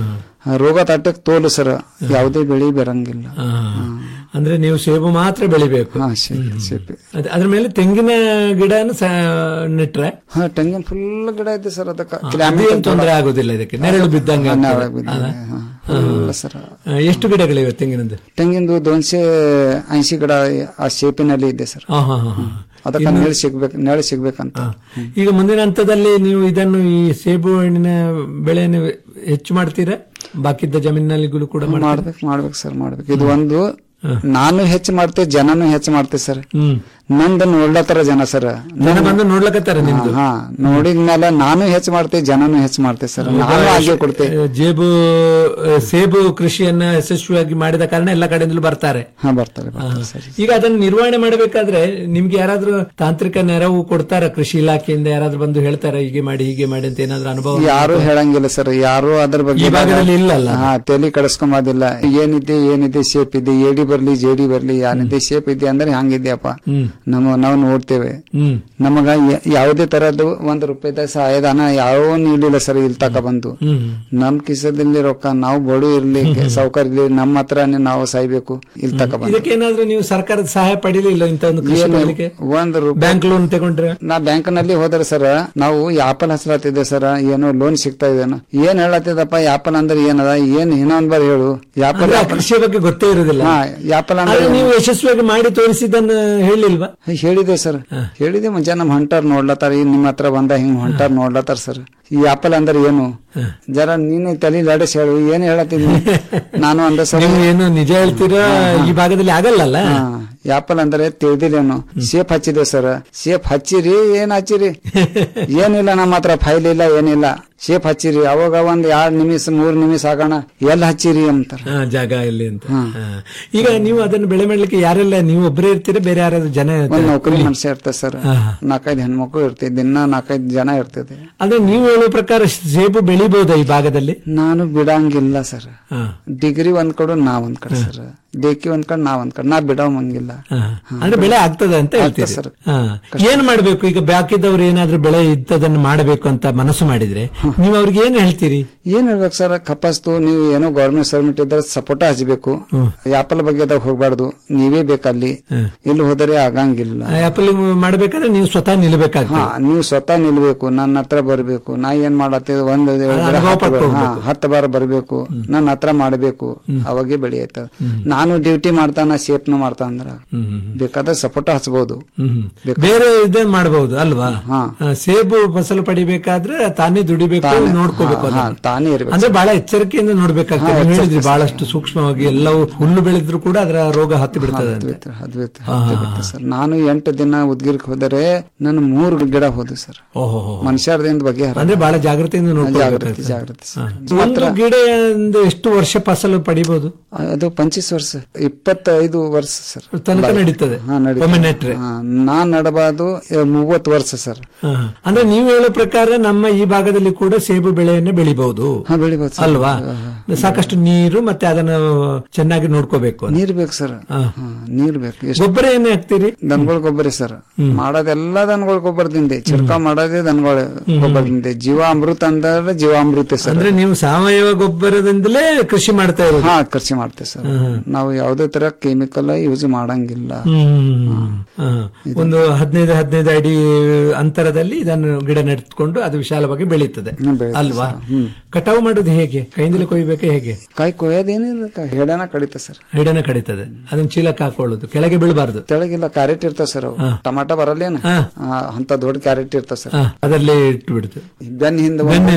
ಆ ರೋಗ ತಟ್ಟಕ್ ತೋಲು ಸರ್ ಯಾವುದೇ ಬೆಳೆ ಬರಂಗಿಲ್ಲ ಆ, ಅಂದ್ರೆ ನೀವು ಸೇಬು ಮಾತ್ರ ಬೆಳಿಬೇಕು ಹಾ ಸೇಪೆ ಸೇಪೆ ಅದ್- ಅದ್ರ ಮೇಲೆ ತೆಂಗಿನ ಗಿಡನ ಸ- ನೆಟ್ರೆ ಹಾ ತೆಂಗಿನ ಫುಲ್ ಗಿಡ ಇದೆ ಸರ್ ಅದಕ್ಕ ಅದೇನ್ ತೊಂದರೆ ಆಗೋದಿಲ್ಲ ಇದಕ್ಕೆ ನೆರಳು ಬಿದ್ದಂಗೆ ಆಗ್ತದೆ. ನೆರಳು ಬಿದ್ದಂಗೆ, ಅಲ್ಲ? ಹಾ. ಹಾ. ಸರ್ ಆ, ಎಷ್ಟು ಗಿಡಗಳಿವೆ ತೆಂಗಿನದ್ದು ತೆಂಗಿಂದು ದೋನ್ಸೆ ಐಂಸಿ ಗಿಡ ಆ ಶೇಪಿನಲ್ಲಿ ಇದೆ ಸರ್ ಹಾ ಹಾ ಹಾ ಹಾ. ಅದಕ್ಕೆ ಇನ್ನು- ನೆರಳು ಸಿಗ್ಬೇಕು ನೆರಳು ಸಿಗ್ಬೇಕಂತ ಈಗ ಮುಂದಿನ ಹಂತದಲ್ಲಿ ನೀವು ಇದನ್ನು ಈ ಸೇಬು ಹಣ್ಣಿನ ಬೆಳೆಯನ್ನು ಹೆಚ್ಚು ಮಾಡ್ತೀರಾ ಬಾಕಿದ್ದ ಜಮೀನಿನಲ್ಲಿಗಳು ಕೂಡ ಮಾಡ್ತೀರಾ? ಮಾಡ್ಬೇಕು ಮಾಡ್ಬೇಕು ಸರ್ ಮಾಡ್ಬೇಕು ಇದು ಒಂದು ನಾನು ಹೆಚ್ಚು ಮಾಡ್ತೇವೆ ಜನನು ಹೆಚ್ಚು ಮಾಡ್ತೇವೆ ಸರ್ ಹ್ಮ್ ನಂದು ನೋಡ್ಲತ್ತಾರ ಜನ ಸರ್ ಜನ ಬಂದು ನೋಡ್ಲಕತ್ತಾರ ನಿಮ್ದು ಹಾ ನೋಡಿದ್ಮೇಲೆ ನಾನು ಹೆಚ್ಚು ಮಾಡ್ತೇವೆ ಜನನು ಹೆಚ್ಚು ಮಾಡ್ತೇವೆ ಸರ್ ನಾನು ಆಜ್ಞೆ ಕೊಡ್ತೇವೆ ಆ, ಜೇಬು ಆ, ಸೇಬು ಕೃಷಿಯನ್ನ ಯಶಸ್ವಿಯಾಗಿ ಮಾಡಿದ ಕಾರಣ ಎಲ್ಲ ಕಡೆಯಿಂದಲೂ ಬರ್ತಾರೆ ಹಾ ಬರ್ತಾರೆ ಬರ್ತಾರೆ ಸರ್ ಈಗ ಅದನ್ನು ನಿರ್ವಹಣೆ ಮಾಡಬೇಕಾದ್ರೆ ನಿಮ್ಗೆ ಯಾರಾದ್ರೂ ತಾಂತ್ರಿಕ ನೆರವು ಕೊಡ್ತಾರ ಕೃಷಿ ಇಲಾಖೆಯಿಂದ ಯಾರಾದ್ರೂ ಬಂದು ಹೇಳ್ತಾರ ಹೀಗೆ ಮಾಡಿ ಹೀಗೆ ಮಾಡಿ ಅಂತ ಏನಾದ್ರೂ ಅನುಭವ ಯಾರು ಹೇಳಂಗಿಲ್ಲ ಸರ್ ಯಾರು ಅದ್ರ ಬಗ್ಗೆ ಈ ಭಾಗದಲ್ಲಿ ಇಲ್ಲಲ್ಲ? ಹಾ ತಲೆ ಕಡಿಸ್ಕೊಂಬೋದಿಲ್ಲ ಏನಿದೆ ಏನಿದೆ ಶೇಪ್ ಇದೆ ಏಡಿ ಬರ್ಲಿ ಜೇಡಿ ಬರ್ಲಿ ಏನಿದೆ ಶೇಪ್ ಇದೆ ಅಂದ್ರೆ ಹಂಗಿದ್ಯಪ್ಪ ಹ್ಮ್ ನಮ್ಮ ನಾವು ನೋಡ್ತೇವೆ ಹ್ಮ್ ನಮಗ ಯ- ಯಾವುದೇ ತರದ್ದು ಒಂದ್ ರೂಪಾಯಿದ ಸಹಾಯಧನ ಯಾವ ನೀಡಿಲ್ಲ ಸರ್ ಇಲ್ಲಿ ತಕ ಬಂದು ಹ್ಮ್ ನಮ್ ಕಿಸದಲ್ಲಿ ರೊಕ್ಕ ನಾವು ಬಡು ಇರ್ಲಿ ಸಾವುಕಾರ ಇರ್ಲಿ ನಮ್ಮ ಹತ್ರನೇ ನಾವು ಸಾಯ್ಬೇಕು ಇಲ್ಲಿ ತಕ ಬಂದು ಇದಕ್ಕೆ ಏನಾದ್ರೂ ನೀವು ಸರ್ಕಾರದ ಸಹಾಯ ಪಡಿಲಿಲ್ಲ ಇಂತ ಒಂದು ಕೃಷಿ ಏನು ಮಾಡ್ಲಿಕ್ಕೆ ಒಂದ್ ರೂಪಾಯಿ ಬ್ಯಾಂಕ್ ಲೋನ್ ತಗೊಂಡ್ರೆ ನಾ ಬ್ಯಾಂಕ್ ನಲ್ಲಿ ಹೋದ್ರೆ ಸರ್ ನಾವು ಆಪಲ್ ಹಚ್ಲತ್ತಿದ್ದೆ ಸರ್ ಏನೋ ಲೋನ್ ಸಿಗ್ತಾ ಇದೇನೋ ಏನ್ ಹೇಳತ್ತಿದಪ್ಪ ಆಪಲ್ ಅಂದ್ರೆ ಏನದ ಏನ್ ಇನ್ನೊಂದ್ ಬಾರಿ ಹೇಳು ಆಪಲ್ ಅಂದ್ರೆ ಆ ಕೃಷಿಯ ಬಗ್ಗೆ ಗೊತ್ತೇ ಇರುದಿಲ್ಲ ಹಾ ಆಪಲ್ ಆದ್ರೆ ಅಂದ್ರೆ ನೀವು ಯಶಸ್ವಿಯಾಗಿ ಮಾಡಿ ತೋರಿಸಿದ್ದನ್ನು ಹೇಳಿಲ್ವಾ ಹೇಳಿದೆ ಸರ್ ಹೇಳಿದೆ ಮುಂಚೆ ನಮ್ ಹೊಂಟಾರ್ ನೋಡ್ಲತ್ತಾರ ಈಗ ನಿಮ್ಮ ಹತ್ರ ಬಂದ ಹಿಂಗ್ ಹೊಂಟಾರ್ ನೋಡ್ಲತ್ತಾರ ಸರ್ ಈ ಆಪಲ್ ಅಂದ್ರೆ ಏನು ಜರ ನೀನು ತಲೆ ಲಡಿಸ್ ಹೇಳು ಏನ್ ಹೇಳತ್ತೀನಿ ನಾನು ಅಂದ ಸರ್ ನೀವು ಏನು ನಿಜ ಹೇಳ್ತೀರಾ ಈ ಭಾಗದಲ್ಲಿ ಆಗಲ್ಲಲ್ಲ ಆಪಲ್ ಅಂದ್ರೆ ತಿಳಿದಿಲ್ಲೇನು ಸೇಫ್ ಹಚ್ಚಿದೆ ಸರ್ ಸೇಫ್ ಹಚ್ಚಿರಿ ಏನ್ ಹಚ್ಚಿರಿ ಏನಿಲ್ಲ ನಮ್ಮ ಹತ್ರ ಫೈಲ್ ಇಲ್ಲ ಏನಿಲ್ಲ ಸೇಫ್ ಹಚ್ಚಿರಿ ಅವಾಗ ಒಂದ್ ಎರಡ್ ನಿಮಿಷ ಮೂರ್ ನಿಮಿಷ ಆಗೋಣ ಎಲ್ಲಿ ಹಚ್ಚಿರಿ ಅಂತಾರ ಹಾ, ಜಾಗ ಇಲ್ಲಿ ಅಂತ ಹಾ. ಈಗ ನೀವು ಅದನ್ನು ಬೆಳೆ ಮಾಡ್ಲಿಕ್ಕೆ ಯಾರೆಲ್ಲ ನೀವು ಒಬ್ಬರೇ ಇರ್ತೀರಾ ಬೇರೆ ಯಾರಾದ್ರೂ ಜನ ಒಂದ್ ಇರ್ತಾರಾ? ನೌಕರಿ ಮನುಷ್ಯ ಇರ್ತದೆ ಸರ್ ನಾಲ್ಕೈದು ಹೆಣ್ಮಕ್ಳು ಇರ್ತದೆ ದಿನ ನಾಲ್ಕೈದು ಜನ ಇರ್ತದೆ ಅಂದ್ರೆ ನೀವು ಹೇಳುವ ಪ್ರಕಾರ ಸೇಬು ಬೆಳಿಬಹುದಾ ಈ ಭಾಗದಲ್ಲಿ ನಾನು ಬಿಡಂಗಿಲ್ಲ ಸರ್ ಹಾ. ಡಿಗ್ರಿ ಒಂದ್ ಕಡೆ ನಾ ಒಂದ್ ಕಡೆ ಸರ್ ದೇಕಿ ಒಂದ್ ಕಡೆ ನಾ ಒಂದ್ ಕಡೆ ನಾ ಬಿಡೋಂಗಿಲ್ಲ ಹಾ. ಅಂದ್ರೆ ಬೆಳೆ ಆಗ್ತದೆ ಅಂತ ಹೇಳ್ತೀರಿ ಸರ್. ಹಾ. ಏನ್ ಮಾಡ್ಬೇಕು ಈಗ ಬಾಕಿದವ್ರು ಏನಾದ್ರೂ ಬೆಳೆ ಇದ್ದದನ್ನು ಮಾಡಬೇಕು ಅಂತ ಮನಸ್ಸು ಮಾಡಿದ್ರೆ ನೀವು ಅವ್ರಿಗೆ ಏನ್ ಹೇಳ್ತೀರಿ ಏನ್ ಹೇಳ್ಬೇಕು ಸರ್ ಕಪಸ್ತು ನೀವು ಏನೋ ಗೌರ್ಮೆಂಟ್ ಸರ್ವಿಟ್ ಇದ್ರೆ ಸಪೋರ್ಟ ಹಚ್ಬೇಕು ಆಪಲ್ ಬಗ್ಗೆ ಹೋಗ್ಬಾರ್ದು ನೀವೇ ಬೇಕಲ್ಲಿ ಇಲ್ಲಿ ಹೋದರೆ ಆಗಂಗಿಲ್ಲ ಆಪಲ್ ಮಾಡ್ಬೇಕಾದ್ರೆ ನೀವು ಸ್ವತಃ ನಿಲ್ಬೇಕಾಗ್ತದೆ ಹಾ ನೀವು ಸ್ವತಃ ನಿಲ್ಬೇಕು ನನ್ನ ಹತ್ರ ಬರ್ಬೇಕು ನಾ ಏನ್ ಮಾಡತ್ತೆ ಒಂದ್ ಹೇಳಿದ್ರೆ ಅನುಭವ ಹತ್ತು ಬರ- ಪಡ್ಕೊಳ್ಬೇಕು. ಹಾ, ಹತ್ತು ಬಾರ ಬರ್ಬೇಕು ನನ್ನ ಹತ್ರ ಮಾಡಬೇಕು ಅವಾಗೆ ಬೆಳೆಯತ್ತ ನಾನು ಡ್ಯೂಟಿ ಮಾಡ್ತಾನ ಶೇಪ್ನು ಮಾಡ್ತಾನ ಅಂದ್ರ ಬೇಕಾದ್ರೆ ಸಪೋರ್ಟ ಹಚ್ಬೋದು ಹ್ಮ್. ಬೇರೆ ಇದೇ ಮಾಡಬಹುದು ಅಲ್ವಾ ಹಾ. ಆ, ಸೇಬು ಫಸಲು ಪಡಿಬೇಕಾದ್ರೆ ತಾನೇ ದುಡಿಬೇಕು ತಾನೇ- ನೋಡ್ಕೋಬೇಕು ಹಾ, ಹಾ, ಅದನ್ನ. ತಾನೇ ಇರ್ಬೇಕು ಅಂದ್ರೆ ಬಹಳ ಎಚ್ಚರಿಕೆಯಿಂದ ನೋಡ್ಬೇಕಾಗ್ತದೆ ಹಾ, ನೀವು ಹೇಳಿದ್ರಿ ಎಚ್ಚರಿಕೆ ಬಹಳಷ್ಟು ಸೂಕ್ಷ್ಮವಾಗಿ ಎಲ್ಲವೂ ಹುಲ್ಲು ಬೆಳೆದ್ರು ಕೂಡ ಅದರ ರೋಗ ಹತ್ತಿ ಬಿಡ್ತದೆ ಅಂತ. ಅದ್ಭುತ ಅದ್ಭುತ ಸರ್ ನಾನು ಎಂಟು ದಿನ ಉದ್ಗಿರ್ಕ್ ಹೋದರೆ ನನ್ನ ಮೂರು ಗಿಡ ಹೋದು ಸರ್ ಓಹೋ ಹೋ. ಮನುಷ್ಯರದಿಂದ ಬಗ್ಗೆ ಅಂದ್ರೆ ಬಹಳ ಜಾಗ್ರತೆಯಿಂದ ಜಾಗೃತಿ ನೋಡ್ಕೊಳ್ಬೇಕಾಗ್ತದೆ. ಜಾಗೃತಿ ಹಾ. ಸರ್ ಒಂದು ಗಿಡ ಒಂದು ಎಷ್ಟು ವರ್ಷ ಫಸಲು ಪಡಿಬಹುದು ಅದು ಪಂಚೀಸ್ ವರ್ಷ ಇಪ್ಪತ್ತೈದು ವರ್ಷ ಸರ್ ತನಕ ನಡೀತದೆ ಹಾ, ನಡೀತದೆ. ಒಮ್ಮೆ ನೆಟ್ರೆ ಹಾ, ನಾನ್ ನಡಬಾರ್ದು ಮೂವತ್ತು ವರ್ಷ ಸರ್ ಹಾ. ಅಂದ್ರೆ ನೀವು ಹೇಳೋ ಪ್ರಕಾರ ನಮ್ಮ ಈ ಭಾಗದಲ್ಲಿ ಕೂಡ ಸೇಬು ಬೆಳೆಯನ್ನ ಬೆಳಿಬಹುದು ಹಾ ಬೆಳಿಬೋದು ಸರ್. ಅಲ್ವಾ ಸಾಕಷ್ಟು ನೀರು ಮತ್ತೆ ಅದನ್ನು ಚೆನ್ನಾಗಿ ನೋಡ್ಕೋಬೇಕು ಅಂತ. ನೀರ್ ಬೇಕು ಸರ್ ಹಾ. ಹಾ, ನೀರ್ ಬೇಕು ಎಷ್ಟು ಗೊಬ್ಬರ ಏನೇ ಹಾಕ್ತೀರಿ ದನಗಳ ಗೊಬ್ಬರ ಸರ್ ಮಾಡೋದೆಲ್ಲ ದನಗಳ ಗೊಬ್ಬರದಿಂದ ಚಿರ್ಕಾವ್ ಮಾಡೋದೇ ದನಗಳ ಗೊಬ್ಬರದಿಂದ ಜೀವಾಮೃತ ಅಂದ್ರೆ ಜೀವಾಮೃತ ಸರ್ ಅಂದ್ರೆ ನೀವು ಸಾವಯವ ಗೊಬ್ಬರದಿಂದಲೇ ಕೃಷಿ ಮಾಡ್ತಾ ಇರೋದು ಹಾ ಖರ್ಚು ಮಾಡ್ತೇವೆ ಸರ್ ನಾವು ಯಾವುದೇ ತರ ಕೆಮಿಕಲ್ ಯೂಸ್ ಮಾಡಂಗಿಲ್ಲ ಹ್ಮ್. ಹಾ. ಒಂದು ಹದಿನೈದು ಹದಿನೈದು ಅಡಿ ಅಂತರದಲ್ಲಿ ಇದನ್ನು ಗಿಡ ನೆಟ್ಕೊಂಡು ಅದು ವಿಶಾಲವಾಗಿ ಬೆಳೀತದೆ ಬೆಳೀತದೆ ಅಲ್ವಾ ಕಟಾವು ಮಾಡೋದು ಹೇಗೆ ಕೈಯಿಂದಲೇ ಕೊಯ್ಬೇಕು ಹೇಗೆ ಕಾಯಿ ಕೊಯ್ಯೋದೇನಿಲ್ಲ ಕ- ಹೆಡನ ಕಡಿತ ಸರ್ ಹಿಡನ ಕಡಿತದೆ ಅದನ್ನ ಚೀಲಕ್ಕೆ ಹಾಕೊಳ್ಳೋದು ಕೆಳಗೆ ಬೀಳಬಾರ್ದು ತೆಳಗಿಲ್ಲ ಕ್ಯಾರೆಟ್ ಇರ್ತಾವ ಸರ್ ಅವು ಟಮಾಟ ಬರಲ್ಲೇನ ಹಾ. ಅಂತ ದೊಡ್ಡ ಕ್ಯಾರೆಟ್ ಇರ್ತಾವ ಸರ್ ಅದರಲ್ಲೇ ಇಟ್ಟು ಬಿಡುತ್ತೆ ಬೆನ್ ಹಿಂದ ಬೆನ್ನ ಹಿಂದೆ. ಬುಟ್ಟಿ ಬರ್ತದೆ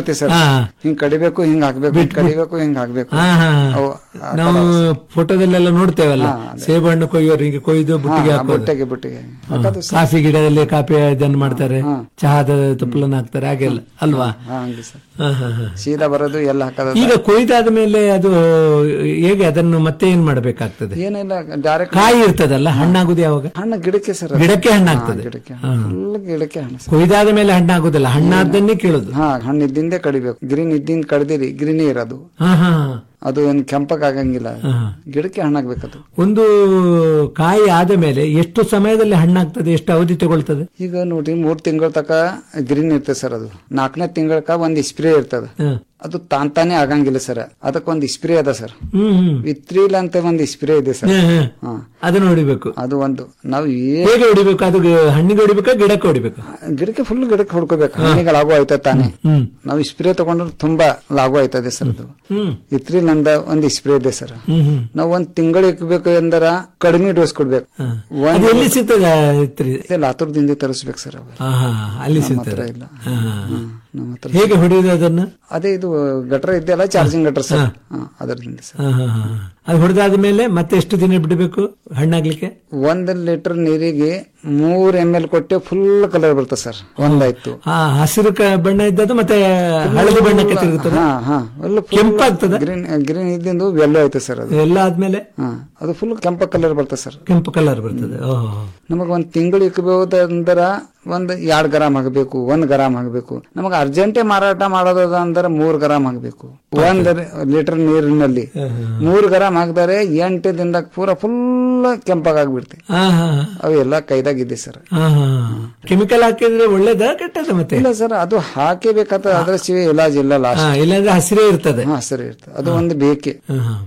ಹೇಳ್ತೀವಿ ಸರ್ ಹಾ. ಹಿಂಗ್ ಕಡಿಬೇಕು ಹಿಂಗ್ ಹಾಕ್ಬೇಕು ಹಿಂಗ್ ಕಡಿಬೇಕು ಹಿಂಗ್ ಹಾಕ್ಬೇಕು ಹಾ, ಹಾ, ಹಾ. ಅವು ಆ ನಾವು ತರ ಫೋಟೋದಲ್ಲೆಲ್ಲ ನೋಡ್ತೇವಲ್ಲ ಸೇಬು ಹಣ್ಣು ಕೊಯ್ಯೋರು ಹಿಂಗೆ ಕೊಯ್ದು ಬುಟ್ಟಿಗೆ ಹಾ, ಹಾಕೋದು ಬುಟ್ಟಿಗೆ ಬುಟ್ಟಿಗೆ ಹಾ. ಕಾಫಿ ಗಿಡದಲ್ಲಿ ಕಾಫಿ ಇದನ್ನು ಮಾಡ್ತಾರೆ ಚಹಾದ ತುಪ್ಪಲನ್ನ ಹಾಕ್ತಾರೆ ಹಾಗೆಲ್ಲ ಅಲ್ವಾ ಹಾ, ಹಂಗೆ ಸರ್ ಹಾ, ಹಾ, ಹಾ. ಸೀದಾ ಬರೋದು ಎಲ್ಲ ಹಾಕೋದು ಈಗ ಕೊಯ್ದಾದ ಮೇಲೆ ಅದು ಹೇಗೆ ಅದನ್ನು ಮತ್ತೆ ಏನ್ ಮಾಡ್ಬೇಕಾಗ್ತದೆ ಏನಿಲ್ಲ ಡೈರೆಕ್ಟ್ ಕಾಯಿ ಇರ್ತದಲ್ಲ ಹಣ್ಣಾಗುದು ಯಾವಾಗ ಹಣ್ಣು ಗಿಡಕ್ಕೆ ಸರ್ ಅದು. ಗಿಡಕ್ಕೆ ಹಣ್ಣಾಗ್ತದೆ ಹಾ, ಗಿಡಕ್ಕೆ ಹಾ. ಫುಲ್ ಗಿಡಕ್ಕೆ ಹಣ್ಣು ಸರ್ ಕೊಯ್ದಾದ ಮೇಲೆ ಹಣ್ಣಾಗುದಿಲ್ಲ ಹಣ್ಣಾದ್ದನ್ನೇ ಕೇಳುದು ಹಾ ಹಣ್ಣು ಇದ್ದಿಂದೇ ಕಡಿಬೇಕು ಗ್ರೀನ್ ಇದ್ದಿಂದ ಕಡ್ದಿರಿ ಗ್ರೀನೇ ಇರೋದು ಹಾ ಹಾ ಅದು ಏನ್ ಕೆಂಪಕ್ ಆಗಂಗಿಲ್ಲ ಹಾ. ಗಿಡಕ್ಕೆ ಹಣ್ಣಾಗ್ಬೇಕದು ಒಂದು ಕಾಯಿ ಆದ ಮೇಲೆ ಎಷ್ಟು ಸಮಯದಲ್ಲಿ ಹಣ್ಣಾಗ್ತದೆ ಎಷ್ಟು ಅವಧಿ ತಗೊಳ್ತದೆ ಈಗ ನೋಡ್ರಿ ಮೂರ್ ತಿಂಗಳ ತಕ ಗ್ರೀನ್ ಇರ್ತದೆ ಸರ್ ಅದು ನಾಲ್ಕನೇ ತಿಂಗಳಕ ಒಂದ್ ಸ್ಪ್ರೇ ಇರ್ತದ ಹಾ. ಅದು ತಾಂತಾನೆ ಆಗಂಗಿಲ್ಲ ಸರ್ ಅದಕ್ಕೆ ಒಂದ್ ಸ್ಪ್ರೇ ಅದ ಸರ್ ಹ್ಮ್ ಹ್ಮ್ ವಿತ್ರಿಲ್ ಅಂತ ಒಂದ್ ಸ್ಪ್ರೇ ಇದೆ ಸರ್ ಹಾ, ಹಾ. ಹಾ. ಅದನ್ನ ಹೊಡಿಬೇಕು ಅದು ಒಂದು ನಾವು ಏ- ಹೇಗೆ ಹೊಡಿಬೇಕು ಅದು ಹಣ್ಣಿಗೆ ಹೊಡಿಬೇಕಾ ಗಿಡಕ್ಕೆ ಹೊಡಿಬೇಕು ಗಿಡಕ್ಕೆ ಫುಲ್ ಗಿಡಕ್ಕೆ ಹೊಡ್ಕೋಬೇಕು ಹಣ್ಣಿಗೆ ಲಾಗು ಆಯ್ತದ ತಾನೆ ಹ್ಮ್ ನಾವು ಸ್ಪ್ರೇ ತಗೊಂಡ್ರೆ ತುಂಬಾ ಲಾಗು ಆಯ್ತದೆ ಸರ್ ಅದು ಹ್ಮ್ ಇತ್ರಿಲ್ ಅಂದ ಒಂದ್ ಸ್ಪ್ರೇ ಇದೆ ಸರ್ ಹ್ಮ್ ಹ್ಮ್ ನಾವು ಒಂದ್ ತಿಂಗಳು ಇಕ್ಬೇಕು ಎಂದರ ಕಡಿಮೆ ಡೋಸ್ ಕೊಡ್ಬೇಕು ಅದು ಎಲ್ಲಿ ಸಿಗ್ತದೆ ಇತ್ರಿ? ಒಂದ್ ಲಾತೂರ್ದಿಂದ ತರಿಸ್ಬೇಕು ಸರ್ ಅವ ಹಾ, ಹಾ, ಅಲ್ಲಿ ನಮ್ಮ ಹತ್ರ ಸಿಗ್ತದೆ ಇಲ್ಲ. ಹಾ, ಹಾ. ನಮ್ಮ ಹತ್ರ ಹೇಗೆ ಹೊಡೆಯುವುದು ಅದನ್ನ ಅದೇ ಇದು ಗಟ್ರ ಇದೆಯಲ್ಲ ಚಾರ್ಜಿಂಗ್ ಗಟ್ರ ಸರ್ ಹಾ, ಅದರಿಂದ ಸರ್ ಹಾ, ಹಾ, ಹಾ. ಅದು ಹೊಡೆದಾದ ಮೇಲೆ ಮತ್ತೆ ಎಷ್ಟು ದಿನ ಬಿಡಬೇಕು ಹಣ್ಣಾಗ್ಲಿಕ್ಕೆ ಒಂದ್ ಲೀಟರ್ ನೀರಿಗೆ ಮೂರ್ ಎಮ್ ಎಲ್ ಕೊಟ್ಟೆ ಫುಲ್ ಕಲರ್ ಬರ್ತದೆ ಸರ್ ಒಂದಾಯ್ತು ಹಾ ಹಸಿರು ಕ- ಬಣ್ಣ ಇದ್ದದ್ದು ಮತ್ತೆ ಹಳದಿ ಬಣ್ಣಕ್ಕೆ ತಿರುಗುತ್ತದೆ ಹಾ ಹಾ ಕೆಂಪಾಗ್ತದ ಗ್ರೀನ್ ಗ್ರೀನ್ ಇದ್ದಿಂದ ಎಲ್ಲೋ ಐತೆ ಸರ್ ಅದು ಎಲ್ಲ ಆದ್ಮೇಲೆ ಹಾ ಅದು ಫುಲ್ ಕೆಂಪ ಕಲರ್ ಬರ್ತದೆ ಸರ್ ಕೆಂಪು ಕಲರ್ ಬರ್ತದೆ ಓಹೋ ನಮಗ ಒಂದ್ ತಿಂಗಳು ಇಕ್ಬಹುದು ಅಂದ್ರ ಒಂದ್ ಎರಡ್ ಗ್ರಾಮ್ ಆಗಬೇಕು ಒಂದ್ ಗ್ರಾಮ್ ಆಗಬೇಕು ನಮಗ ಅರ್ಜೆಂಟೇ ಮಾರಾಟ ಮಾಡೋದದ ಅಂದ್ರ ಮೂರ್ ಗ್ರಾಮ್ ಆಗಬೇಕು ಒಂದ್ ಲೀಟರ್ ನೀರಿನಲ್ಲಿ ಮೂರ್ ಗ್ರಾಮ್ ಹಾಕಿದರೆ ಎಂಟು ದಿನದಾಗ ಪೂರ ಫುಲ್ ಕೆಂಪಾಗ್ಬಿಡ್ತೆ ಹಾ ಹಾ ಅವೆಲ್ಲ ಕೈದಾಗಿದೆ ಸರ್ ಹಾ ಹಾ ಕೆಮಿಕಲ್ ಹಾಕಿದ್ರೆ ಒಳ್ಳೇದ ಕೆಟ್ಟದ ಮತ್ತೆ ಇಲ್ಲ ಸರ್ ಅದು ಹಾಕೇಬೇಕಂತ ಅದ್ರ ಸಿವೆ ಇಲಾಜ್ ಇಲ್ಲ ಹಾ ಲಾಸ್ಟ್ ಇಲ್ಲಾಂದ್ರೆ ಹಸಿರೇ ಇರ್ತದೆ ಹಾ ಸರಿ ಇರ್ತದೆ ಅದು ಒಂದು ಬೇಕೆ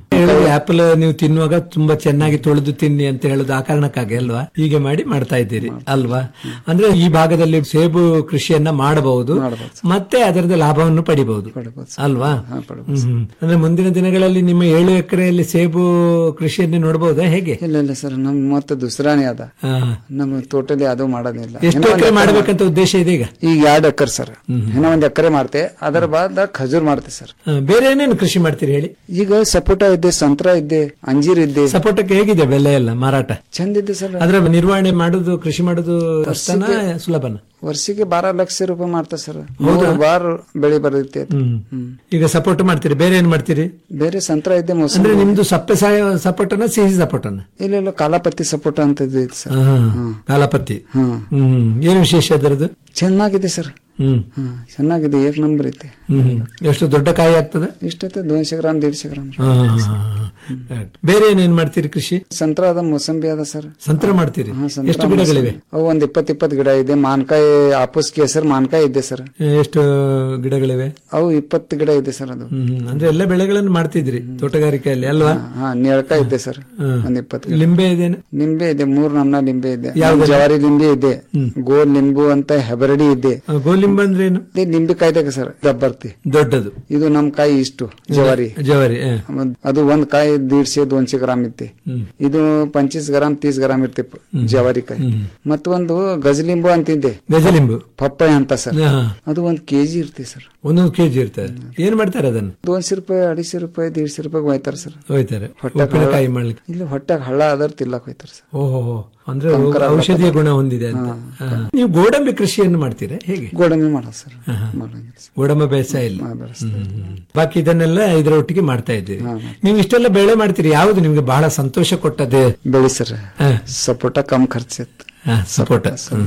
ಆಪಲ್ ನೀವು ತಿನ್ನುವಾಗ ತುಂಬಾ ಚೆನ್ನಾಗಿ ತೊಳೆದು ತಿನ್ನಿ ಅಂತ ಹೇಳುದು ಆ ಕಾರಣಕ್ಕಾಗಿ ಅಲ್ವಾ ಹೀಗೆ ಮಾಡಿ ಮಾಡ್ತಾ ಇದ್ದೀರಿ ಅಲ್ವಾ ಅಂದ್ರೆ ಈ ಭಾಗದಲ್ಲಿ ಸೇಬು ಕೃಷಿಯನ್ನ ಮಾಡಬಹುದು ಮತ್ತೆ ಅದರದ ಲಾಭವನ್ನು ಪಡಿಬಹುದು ಅಲ್ವಾ ಹ್ಮ್. ಅಂದ್ರೆ ಮುಂದಿನ ದಿನಗಳಲ್ಲಿ ನಿಮ್ಮ ಏಳು ಎಕರೆಯಲ್ಲಿ ಸೇಬು ಕೃಷಿಯನ್ನೇ ನೋಡಬಹುದಾ ಹೇಗೆ ಇಲ್ಲ ಇಲ್ಲ ಸರ್ ನಮ್ ಮತ್ತೆ ದುಸರಾನೇ ಅದ ಹಾ. ನಮ್ಮ ತೋಟದಲ್ಲಿ ಅದು ಮಾಡೋದಿಲ್ಲ ಎಷ್ಟು ಇನ್ನೂ ಒಂದ್ ಎಕರೆ ಎಕರೆ ಮಾಡಬೇಕಂತ ಉದ್ದೇಶ ಇದೆ ಈಗ ಈಗ ಎರಡ್ ಎಕರೆ ಸರ್ ಇನ್ನ ಒಂದ್ ಎಕರೆ ಮಾಡ್ತೆ ಅದರ ಬಾದ ಖಜೂರ್ ಮಾಡ್ತೆ ಸರ್ ಹಾ, ಬೇರೆ ಏನೇನು ಕೃಷಿ ಮಾಡ್ತೀರಿ ಹೇಳಿ ಈಗ ಸಪೋಟ ಇದ್ದೆ ಸಂತ್ರ ಇದ್ದೆ ಅಂಜೀರ್ ಇದ್ದೆ ಸಪೋಟಕ್ಕೆ ಹೇಗಿದೆ ಬೆಲೆ ಎಲ್ಲ ಮಾರಾಟ ಚಂದ ಇದ್ದೆ ಸರ್ ಅದರ ನಿರ್ವಹಣೆ ಮಾಡುದು ಕೃಷಿ ಮಾಡುದು ಕಷ್ಟನ ಸುಲಭನ ವರ್ಷಕ್ಕೆ ಬಾರ ಲಕ್ಷ ರೂಪಾಯಿ ಮಾಡ್ತಾ ಸರ್ ಮೂರು ಬಾರ್ ಬೆಳೆ ಬರುತ್ತೆ ಅದು. ಹ್ಮ್ ಈಗ ಸಪೋರ್ಟ್ ಮಾಡ್ತೀರಿ ಬೇರೆ ಏನ್ ಮಾಡ್ತೀರಿ ಬೇರೆ ಸಂತ್ರ ಇದ್ದೆ ಅಂದ್ರೆ ಮೋಸಂಬಿ ನಿಮ್ದು ಸಪ್ಪೆ ಸಾಯ ಸಪೋಟನ ಸಿಹಿ ಸಪೋಟನ ಇಲ್ಲ ಇಲ್ಲ ಕಾಲಾಪತ್ತಿ ಸಪೋಟ ಅಂತ ಇದೆ ಸರ್ ಕಾಲಪತ್ತಿ ಹ್ಮ್ ಹ್ಮ್ ಏನ್ ವಿಶೇಷ ಅದರದ್ದು ಚೆನ್ನಾಗಿದೆ ಸರ್ ಹ್ಮ್ ಹ್ಮ್ ಚೆನ್ನಾಗಿದೆ ಏಕ್ ನಂಬರ್ ಐತೆ ಹ್ಮ್ ಎಷ್ಟು ದೊಡ್ಡ ಕಾಯಿ ಆಗ್ತದೆ ಇಷ್ಟೈತೆ ದೋನ್ಶೆ ಗ್ರಾಮ್ ದೀಡ್ಶೆ ಗ್ರಾಮ್ ಹಾ, ಹಾ, ಹಾ, ಹಾ. ಬೇರೆ ಏನೇನ್ ಮಾಡ್ತೀರಿ ಕೃಷಿ ಸಂತ್ರ ಅದ ಮೋಸಂಬಿ ಅದ ಸರ್ ಸಂತ್ರ ಮಾಡ್ತೀರಿ ಹಾ, ಸಂತ್ರ ಎಷ್ಟು ಗಿಡಗಳಿವೆ ಮೋಸಂಬಿ. ಅವು ಒಂದ್ ಇಪ್ಪತ್ ಇಪ್ಪತ್ ಗಿಡ ಇದೆ ಮಾನ್ಕಾಯಿ ಆಪೂಸ್ ಕೇಸರ್ ಮಾನ್ಕಾಯಿ ಇದೆ ಸರ್ ಎಷ್ಟು ಗಿಡಗಳಿವೆ ಅವು ಇಪ್ಪತ್ತು ಗಿಡ ಇದೆ ಸರ್ ಅದು ಹ್ಮ್ ಅಂದ್ರೆ ಎಲ್ಲ ಬೆಳೆಗಳನ್ನು ಮಾಡ್ತಿದ್ರಿ ತೋಟಗಾರಿಕೆಯಲ್ಲಿ ಅಲ್ವಾ ಹಾ ನೇಳ್ಕಾಯಿ ಇದೆ ಸರ್ ಹ್ಮ್. ಒಂದ್ ಇಪ್ಪತ್ತು ಗಿಡ. ಲಿಂಬೆ ಇದೇನು ನಿಂಬೆ ಇದೆ ಮೂರ್ ನಮ್ನ ನಿಂಬೆ ಇದೆ ಯಾವ್ದೆಲ್ಲ? ಜವಾರಿ ಲಿಂಬೆ ಇದೆ ಗೋಲ್ ನಿಂಬು ಅಂತ ಹೆಬರಡಿ ಇದೆ ಆ, ಗೋಲಿಂಬ ಅಂದ್ರೆ ಏನು ಇದೆ ನಿಂಬೆ ಕಾಯ್ದಾಗ ಸರ್ ದಬ್ಬರ್ತಿ ದೊಡ್ಡದು ಇದು ನಮ್ ಕಾಯಿ ಇಷ್ಟು ಜವಾರಿ ಜವಾರಿ ಆ. ಮತ್ತ್ ಅದು ಒಂದ್ ಕಾಯಿ ದೀಡ್ಶೆ ದೋನ್ಶೆ ಗ್ರಾಮ್ ಇತ್ತೆ ಹ್ಮ್. ಇದು ಪಂಚೀಸ್ ಗ್ರಾಮ್ ತೀಸ್ ಗ್ರಾಮ್ ಇರ್ತಿ ಜವಾರಿ ಕಾಯಿ ಮತ್ತೊಂದು ಗಜಲಿಂಬು ಅಂತಿದೆ ಗಜಲಿಂಬು ಪಪ್ಪಾಯ ಅಂತ ಸರ್ ಹಾ. ಅದು ಒಂದ್ ಕೆಜಿ ಇರ್ತಿ ಸರ್ ಒಂದೊಂದು ಕೆಜಿ ಇರ್ತದೆ ಏನ್ ಮಾಡ್ತಾರೆ ಅದನ್ನು ದೋನ್ಶೆ ರೂಪಾಯಿ ಅಡಿಶೆ ರೂಪಾಯಿ ದೀಡ್ಶೆ ರೂಪಾಯಿ ಹೋಯ್ತಾರ ಸರ್ ಹೋಯ್ತಾರೆ ಹೊಟ್ಟೆಗ್ ಉಪ್ಪಿನಕಾಯಿ ಹಳ್ಳ- ಮಾಡ್ಲಿಕ್ಕೆ ಇಲ್ಲ ಹೊಟ್ಟೆಗೆ ಹಳ್ಳ ಅದರ್ ತಿಲ್ಲಕ್ ಹೋಯ್ತಾರ ಸರ್ ಓಹೋ ಅಂದ್ರೆ ಕಂಕರ ಔಷಧೀಯ ಗುಣ ಹೊಂದಿದೆ ಅಂತ ಹಾ. ನೀವು ಗೋಡಂಬಿ ಕೃಷಿಯನ್ನು ಮಾಡ್ತೀರಾ ಹೇಗೆ ಗೋಡಂಬಿ ಮಾಡೋದು ಸರ್ ಹಾ, ಹಾ. ಮಾಡಂಗಿಲ್ಲ ಸರ್. ಗೋಡಂಬ ಬೇಸಾಯ ಇಲ್ಲ ಹಾ, ಬೆಳೆಸ್ತಾ ಹ್ಮ್, ಹ್ಮ್. ಬಾಕಿ ಇದನ್ನೆಲ್ಲ ಇದರ ಒಟ್ಟಿಗೆ ಮಾಡ್ತಾ ಇದ್ದೀರಿ ನೀವು ಇಷ್ಟೆಲ್ಲ ಬೆಳೆ ಮಾಡ್ತೀರಿ ಯಾವುದು ನಿಮ್ಗೆ ಬಹಳ ಸಂತೋಷ ಕೊಟ್ಟದೆ ಬೆಳಿ ಸರ್ ಸಪೋಟ ಕಮ್ ಖರ್ಚಿತ್ತು ಸಪೋಟ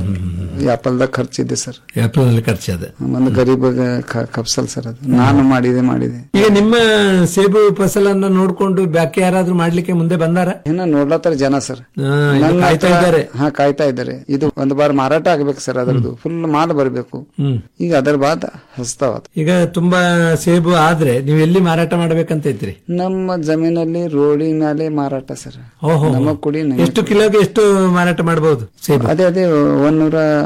ಆಪಲ್ದಾಗ ಖರ್ಚಿದೆ ಸರ್ ಏಪ್ರಿಲ್ ಖರ್ಚದ ಒಂದು ಗರೀಬ್ ಕಪ್ಸಲ್ ಸರ್ ಅದು ನಾನು ಮಾಡಿದೆ ಮಾಡಿದೆ ಈಗ ನಿಮ್ಮ ಸೇಬು ಫಸಲನ್ನ ನೋಡ್ಕೊಂಡು ಬಾಕಿ ಯಾರಾದ್ರೂ ಮಾಡ್ಲಿಕ್ಕೆ ಮುಂದೆ ಬಂದಾರ ಇನ್ನ ನೋಡ್ಲತ್ತಾರ ಜನ ಸರ್ ಹಾ, ಇನ್ನು ನನ್ನ ಕಾಯ್ತಾ ಹತ್ರ- ಇದ್ದಾರೆ. ಹಾ ಕಾಯ್ತಾ ಇದ್ದಾರೆ ಇದು ಒಂದು ಬಾರ್ ಮಾರಾಟ ಆಗ್ಬೇಕು ಸರ್ ಅದರದ್ದು ಫುಲ್ ಮಾಲ್ ಬರಬೇಕು ಹ್ಮ್ ಈಗ ಅದರ ಬಾದ್ ಹಸ್ತಾವ ಅದು. ಈಗ ತುಂಬಾ ಸೇಬು ಆದ್ರೆ ನೀವು ಎಲ್ಲಿ ಮಾರಾಟ ಮಾಡ್ಬೇಕಂತ ಇದ್ರಿ ನಮ್ಮ ಜಮೀನಲ್ಲಿ ರೋಡಿ ಮೇಲೆ ಮಾರಾಟ ಸರ್ ಓಹೋ ನಮ್ಮ ಕುಡಿ ಎಷ್ಟು ಕಿಲೋಗೆ ಎಷ್ಟು ಮಾರಾಟ ಮಾಡಬಹುದು ಸೇಬು ಅದೇ ಅದೇ ಒಂದೂರ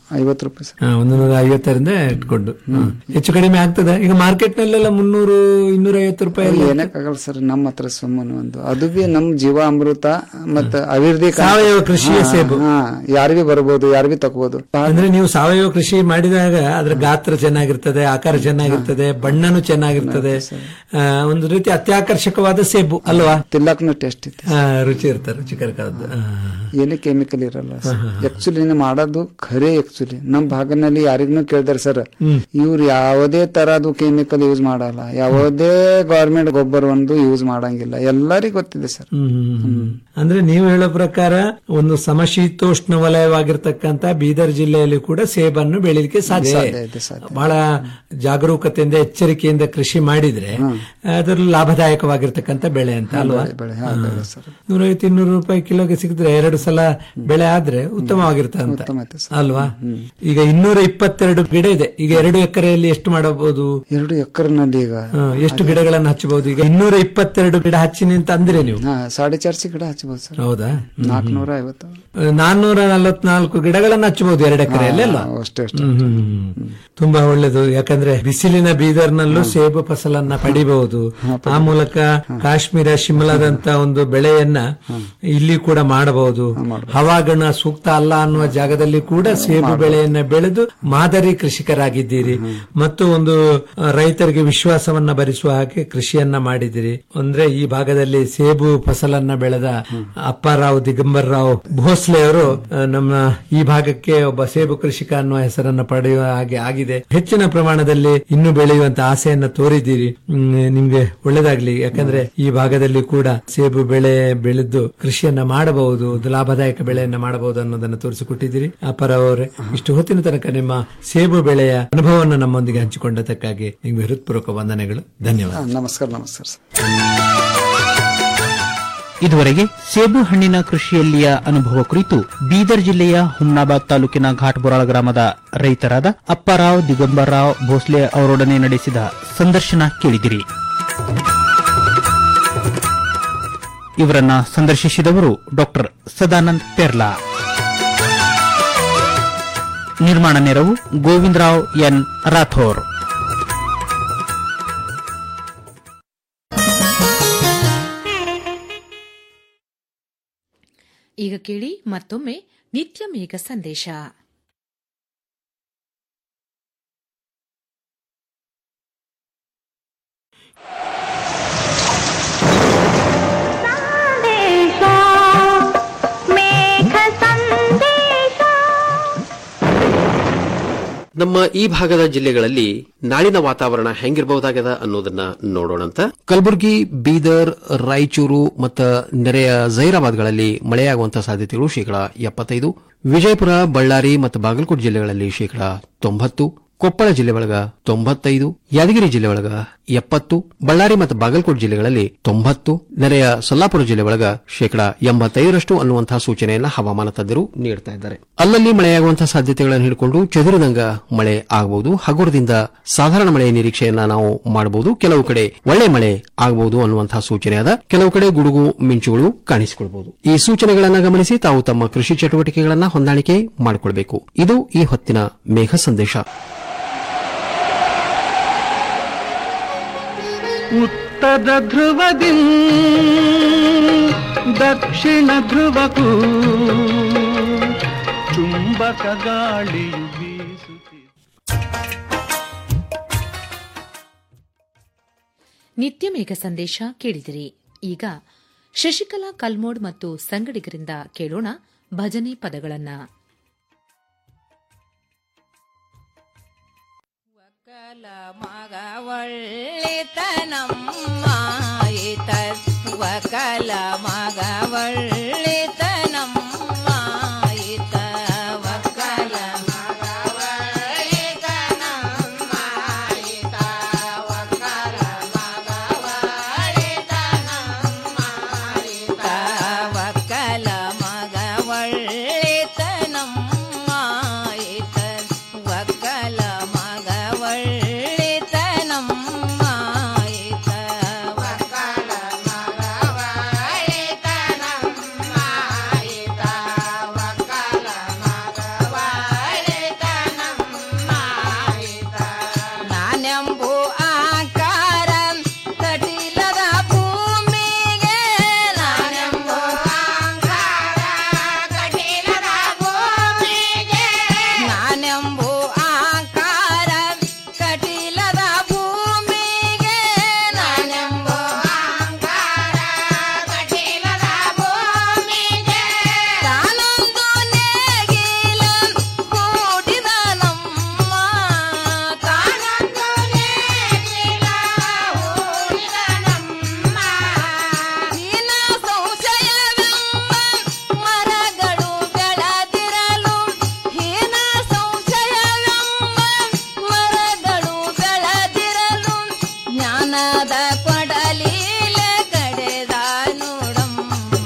ಐವತ್ತು ರೂಪಾಯಿ ಸರ್ ಹಾ, ಒಂದು ನೂರ ಐವತ್ತರಿಂದ ಇಟ್ಕೊಂಡು ಹಾ. ಹೆಚ್ಚು ಕಡಿಮೆ ಆಗ್ತದೆ ಈಗ ಮಾರ್ಕೆಟ್ ನಲ್ಲೆಲ್ಲ ಮುನ್ನೂರು ಇನ್ನೂರ ಐವತ್ತು ರೂಪಾಯಿ ಎಲ್ಲ ಏನಕ್ಕಾಗಲ್ಲ ಸರ್ ನಮ್ಮ ಹತ್ರ ಸುಮ್ಮನೆ ಒಂದು ಅದು ಬಿ ನಮ್ ಜೀವ ಅಮೃತ ಮತ್ತ ಅಭಿವೃದ್ಧಿ ಕಾಂತಿ- ಸಾವಯವ ಕೃಷಿಯ ಹಾ, ಸೇಬು. ಹಾ ಯಾರಿಗೂ ಬರ್ಬೋದು ಯಾರಿಗೂ ತಗೋಬಹುದು ಅಂದ್ರೆ ನೀವು ಸಾವಯವ ಕೃಷಿ ಮಾಡಿದಾಗ ಅದರ ಗಾತ್ರ ಚೆನ್ನಾಗಿರ್ತದೆ ಆಕಾರ ಚೆನ್ನಾಗಿರ್ತದೆ ಬಣ್ಣನೂ ಚೆನ್ನಾಗಿರ್ತದೆ ಆ, ಒಂದು ರೀತಿ ಅತ್ಯಾಕರ್ಷಕವಾದ ಸೇಬು ಅಲ್ವಾ ತಿಲ್ಲಕ್ನು ಟೇಸ್ಟ್ ಇದೆ ಆ, ರುಚಿ ಇರ್ತದೆ ರುಚಿಕರವಾದ ಆ. ಏನೇ ಕೆಮಿಕಲ್ ಇರಲ್ಲ ಆಕ್ಚುಲಿ ಮಾಡೋದು ಖರೆ ಆಕ್ಚುಲಿ ನಮ್ ಭಾಗನಲ್ಲಿ ಯಾರಿಗೂ ಕೇಳಿದಾರೆ ಸರ್ ಇವ್ರು ಯಾವುದೇ ತರದು ಕೆಮಿಕಲ್ ಯೂಸ್ ಮಾಡಲ್ಲ ಯಾವುದೇ ಗವರ್ಮೆಂಟ್ ಗೊಬ್ಬರ ಒಂದು ಯೂಸ್ ಮಾಡಂಗಿಲ್ಲ ಎಲ್ಲರಿಗೂ ಗೊತ್ತಿದೆ ಸರ್ ಹ್ಮ್. ಅಂದ್ರೆ ನೀವು ಹೇಳೋ ಪ್ರಕಾರ ಒಂದು ಸಮಶೀತೋಷ್ಣ ವಲಯವಾಗಿರ್ತಕ್ಕಂತ ಬೀದರ್ ಜಿಲ್ಲೆಯಲ್ಲಿ ಕೂಡ ಸೇಬನ್ನು ಬೆಳಿಲಿಕ್ಕೆ ಸಾಧ್ಯ ಸಾಧ್ಯ ಇದೆ, ಸಾಧ್ಯ. ಬಹಳ ಜಾಗರೂಕತೆಯಿಂದ ಎಚ್ಚರಿಕೆಯಿಂದ ಕೃಷಿ ಮಾಡಿದ್ರೆ ಅದರಲ್ಲಿ ಲಾಭದಾಯಕವಾಗಿರ್ತಕ್ಕಂಥ ಬೆಳೆ ಅಂತ ಅಲ್ವಾ ಬೆಳೆ ಹಾ, ಬೆಳೆ ಸರ್ ನೂರೈವತ್ತು ಇನ್ನೂರು ರೂಪಾಯಿ ಕಿಲೋಗೆ ಸಿಕ್ಕಿದ್ರೆ ಎರಡು ಸಲ ಬೆಳೆ ಆದ್ರೆ ಉತ್ತಮವಾಗಿರ್ತದೆ ಅಂತ ಉತ್ತಮ ಐತೆ ಸರ್. ಅಲ್ವಾ ಈಗ ಇನ್ನೂರ ಇಪ್ಪತ್ತೆರಡು ಗಿಡ ಇದೆ ಈಗ ಎರಡು ಎಕರೆಯಲ್ಲಿ ಎಷ್ಟು ಮಾಡಬಹುದು ಎರಡು ಎಕರ್ನಲ್ಲಿ ಈಗ ಆ, ಎಷ್ಟು ಗಿಡಗಳನ್ನು ಹಚ್ಚಬಹುದು ಈಗ ಇನ್ನೂರ ಇಪ್ಪತ್ತೆರಡು ಗಿಡ ಹಚ್ಚಿನಿ ಅಂತ ಅಂದ್ರೆ ನೀವು ಹಾ ಸಾಡೆ ಚಾರ್ಸಿ ಗಿಡ ಹಚ್ಬೋದು ಸರ್ ಹೌದಾ ನಾಲ್ಕನೂರ ಐವತ್ತು ನಾನ್ನೂರ ನಲವತ್ನಾಲ್ಕು ಗಿಡಗಳನ್ನು ಹಚ್ಚಬಹುದು ಎರಡು ಎಕರೆಯಲ್ಲಿ ಅಲ್ಲ ಹಾ, ಅಷ್ಟೇ ಅಷ್ಟೇ ಹ್ಮ್, ಹ್ಮ್, ಹ್ಮ್. ತುಂಬಾ ಒಳ್ಳೇದು ಯಾಕಂದ್ರೆ ಬಿಸಿಲಿನ ಬೀದರ್ನಲ್ಲೂ ಸೇಬು ಫಸಲನ್ನ ಪಡಿಬಹುದು ಆ ಮೂಲಕ ಕಾಶ್ಮೀರ ಶಿಮ್ಲಾದಂತ ಒಂದು ಬೆಳೆಯನ್ನ ಇಲ್ಲಿ ಕೂಡ ಮಾಡಬಹುದು ಹವಾಗುಣ ಸೂಕ್ತ ಅಲ್ಲ ಅನ್ನುವ ಜಾಗದಲ್ಲಿ ಕೂಡ ಸೇಬು ಬೆಳೆಯನ್ನ ಬೆಳೆದು ಮಾದರಿ ಕೃಷಿಕರಾಗಿದ್ದೀರಿ ಮತ್ತು ಒಂದು ಆ, ರೈತರಿಗೆ ವಿಶ್ವಾಸವನ್ನ ಭರಿಸುವ ಹಾಗೆ ಕೃಷಿಯನ್ನ ಮಾಡಿದಿರಿ ಅಂದ್ರೆ ಈ ಭಾಗದಲ್ಲಿ ಸೇಬು ಫಸಲನ್ನ ಬೆಳೆದ ಅಪ್ಪಾರಾವ್ ದಿಗಂಬರ್ ರಾವ್ ಭೋಸ್ಲೆ ಅವರು ಆ, ನಮ್ಮ ಈ ಭಾಗಕ್ಕೆ ಒಬ್ಬ ಸೇಬು ಕೃಷಿಕ ಅನ್ನುವ ಹೆಸರನ್ನ ಪಡೆಯುವ ಹಾಗೆ ಆಗಿದೆ ಹೆಚ್ಚಿನ ಪ್ರಮಾಣದಲ್ಲಿ ಇನ್ನು ಬೆಳೆಯುವಂತ ಆಸೆಯನ್ನ ತೋರಿದ್ದೀರಿ ಹ್ಮ್, ನಿಮ್ಗೆ ಒಳ್ಳೇದಾಗ್ಲಿ ಯಾಕಂದ್ರೆ ಈ ಭಾಗದಲ್ಲಿ ಕೂಡ ಸೇಬು ಬೆಳೆ ಬೆಳೆದು ಕೃಷಿಯನ್ನ ಮಾಡಬಹುದು ಒಂದು ಲಾಭದಾಯಕ ಬೆಳೆಯನ್ನ ಮಾಡಬಹುದು ಅನ್ನೋದನ್ನ ತೋರಿಸಿಕೊಟ್ಟಿದ್ದೀರಿ ಅಪ್ಪಾರಾವ್ ಅವರೇ ಇಷ್ಟು ಹೊತ್ತಿನ ತನಕ ನಿಮ್ಮ ಸೇಬು ಬೆಳೆಯ ಅನುಭವವನ್ನು ನಮ್ಮೊಂದಿಗೆ ಹಂಚಿಕೊಂಡದಕ್ಕಾಗಿ ನಿಮ್ಗೆ ಹೃತ್ಪೂರ್ವಕ ವಂದನೆಗಳು ಧನ್ಯವಾದ ಹಾ, ನಮಸ್ಕಾರ ನಮಸ್ಕಾರ ಸರ್ ಇದುವರೆಗೆ ಸೇಬು ಹಣ್ಣಿನ ಕೃಷಿಯಲ್ಲಿಯ ಅನುಭವ ಕುರಿತು ಬೀದರ್ ಜಿಲ್ಲೆಯ ಹುಮ್ನಾಬಾದ್ ತಾಲೂಕಿನ ಘಾಟ್ಬುರಾಳ ಗ್ರಾಮದ ರೈತರಾದ ಅಪ್ಪಾರಾವ್ ದಿಗಂಬರ್ರಾವ್ ಭೋಸ್ಲೆ ಅವರೊಡನೆ ನಡೆಸಿದ ಸಂದರ್ಶನ ಕೇಳಿದಿರಿ ಇವರನ್ನ ಸಂದರ್ಶಿಸಿದವರು ಡಾಕ್ಟರ್ ಸದಾನಂದ್ ಪೆರ್ಲಾ ನಿರ್ಮಾಣ ನೆರವು ಗೋವಿಂದರಾವ್ ಎನ್ ರಾಥೋರ್ ಈಗ ಕೇಳಿ ಮತ್ತೊಮ್ಮೆ ನಿತ್ಯ ಮೇಘ ಸಂದೇಶ ಸಂದೇಶ ಮೇಘ ಸಂದೇಶ ನಮ್ಮ ಈ ಭಾಗದ ಜಿಲ್ಲೆಗಳಲ್ಲಿ ನಾಳಿನ ವಾತಾವರಣ ಹೆಂಗಿರಬಹುದಾಗದ ಅನ್ನೋದನ್ನ ನೋಡೋಣಂತ ಕಲಬುರಗಿ ಬೀದರ್ ರಾಯಚೂರು ಮತ್ತು ನೆರೆಯ ಜೈರಾಬಾದ್ಗಳಲ್ಲಿ ಮಳೆಯಾಗುವಂತಹ ಸಾಧ್ಯತೆಗಳು ಶೇಕಡಾ ಎಪ್ಪತ್ತೈದು ವಿಜಯಪುರ ಬಳ್ಳಾರಿ ಮತ್ತು ಬಾಗಲಕೋಟೆ ಜಿಲ್ಲೆಗಳಲ್ಲಿ ಶೇಕಡಾ ತೊಂಬತ್ತು ಕೊಪ್ಪಳ ಜಿಲ್ಲೆ ಒಳಗ ತೊಂಬತ್ತೈದು ಯಾದಗಿರಿ ಜಿಲ್ಲೆ ಒಳಗ ಎಪ್ಪತ್ತು ಬಳ್ಳಾರಿ ಮತ್ತು ಬಾಗಲಕೋಟೆ ಜಿಲ್ಲೆಗಳಲ್ಲಿ ತೊಂಬತ್ತು ನೆರೆಯ ಸೊಲ್ಲಾಪುರ ಜಿಲ್ಲೆ ಒಳಗ ಶೇಕಡಾ ಎಂಬತ್ತೈದರಷ್ಟು ಅನ್ನುವಂತಹ ಸೂಚನೆಯನ್ನ ಹವಾಮಾನ ತಜ್ಞರು ನೀಡುತ್ತಾ ಇದ್ದಾರೆ ಅಲ್ಲಲ್ಲಿ ಮಳೆಯಾಗುವಂತಹ ಸಾಧ್ಯತೆಗಳನ್ನು ಹಿಡಿಕೊಂಡು ಚದುರಿದಂಗ ಮಳೆ ಆಗಬಹುದು ಹಗುರದಿಂದ ಸಾಧಾರಣ ಮಳೆಯ ನಿರೀಕ್ಷೆಯನ್ನ ನಾವು ಮಾಡಬಹುದು ಕೆಲವು ಕಡೆ ಒಳ್ಳೆ ಮಳೆ ಆಗಬಹುದು ಅನ್ನುವಂತಹ ಸೂಚನೆಯಾದ ಕೆಲವು ಕಡೆ ಗುಡುಗು ಮಿಂಚುಗಳು ಕಾಣಿಸಿಕೊಳ್ಳಬಹುದು ಈ ಸೂಚನೆಗಳನ್ನು ಗಮನಿಸಿ ತಾವು ತಮ್ಮ ಕೃಷಿ ಚಟುವಟಿಕೆಗಳನ್ನ ಹೊಂದಾಣಿಕೆ ಮಾಡಿಕೊಳ್ಬೇಕು ಇದು ಈ ಹೊತ್ತಿನ ಮೇಘ ಸಂದೇಶ ಉತ್ತರ ಧ್ರುವದಿ ದಕ್ಷಿಣ ಧ್ರುವಕ್ಕೂ ಚುಂಬಕ ಗಾಳಿಯು ಬೀಸುತ್ತಿದೆ ನಿತ್ಯ ಮೇಘ ಸಂದೇಶ ಕೇಳಿದಿರಿ ಈಗ ಶಶಿಕಲಾ ಕಲ್ಮೋಡ್ ಮತ್ತು ಸಂಗಡಿಗರಿಂದ ಕೇಳೋಣ ಭಜನೆ ಪದಗಳನ್ನ ಒಳ್ಳಿತನಮ್ಮ ಈತ ವಕಲ ಮಗವಳ್ಳಿತನಮ್ಮ ಈತ ವಕಲ ಮಗವಳ್ಳಿತನಮ್ಮ ಈತ ವಕಲ ಮಗವಳ್ಳಿತನಮ್ಮ ಈತ ವಕಲ ಮಗವಳ್ಳಿತನಮ್ಮ ಈತ ವಕಲ ಮಗವಳ್ಳಿತನಮ್ಮ ಈತ ವಕಲ ಮಗವಳ್ಳಿತನಮ್ಮ ಜ್ಞಾನದ ಕೊಡಲಿಲೆ ಕಡೆದ ನೋಡಮ್ಮ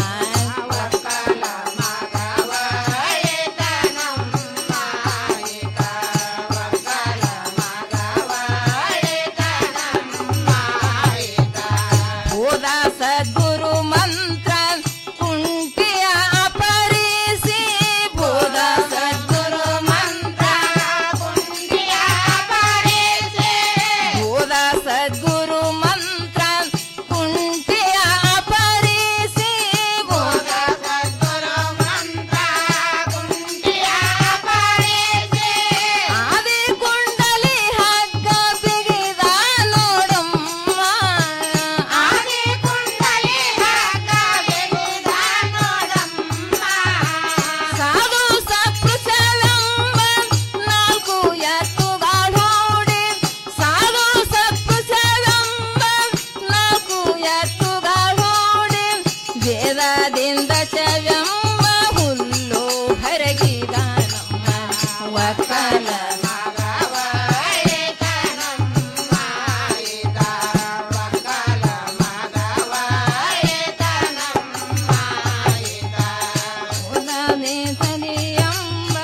ಹೋದ ಸದ್ಗುರು ಮಂತ್ರ ಕುಂಟಿಯ ಅಪರಿಸಿ ಬೋಧ ಸದ್ಗುರು ಮಂತ್ರ ಕುಂಟಿಯ ಅಪರಿಸಿ ಬೋಧ ಸದ್ಗುರು ಮಂತ್ರ ಕುಂಟಿಯ ಅಪರಿಸಿ ಬೋಧ ಸದ್ಗುರು ಮಂತ್ರ ಕುಂಟಿಯ ಅಪರಿಸಿ ಆದಿ ಕುಂಡಲಿ ಹಗ್ಗ ಬಿಗಿದ ನೋಡಮ್ಮ ಆದಿ ಕುಂಡಲಿ ಹಗ್ಗ ಬಿಗಿದ ನೋಡಮ್ಮ ಸಾಧು ಸತ್ಪುರುಷವೆಂಬ ನಾಲ್ಕು ಎತ್ತುಗಳೋಡಿ ಸಾಧು ಸತ್ಪುರುಷವೆಂಬ ನಾಲ್ಕು ಎತ್ತುಗಳೋಡಿ ವೇದದಿಂದ ಶವೆಂಬ ಹುಲ್ಲು ಹರಗಿದ ನಮ್ಮ ಒಕ್ಕಲ ಎಂಬ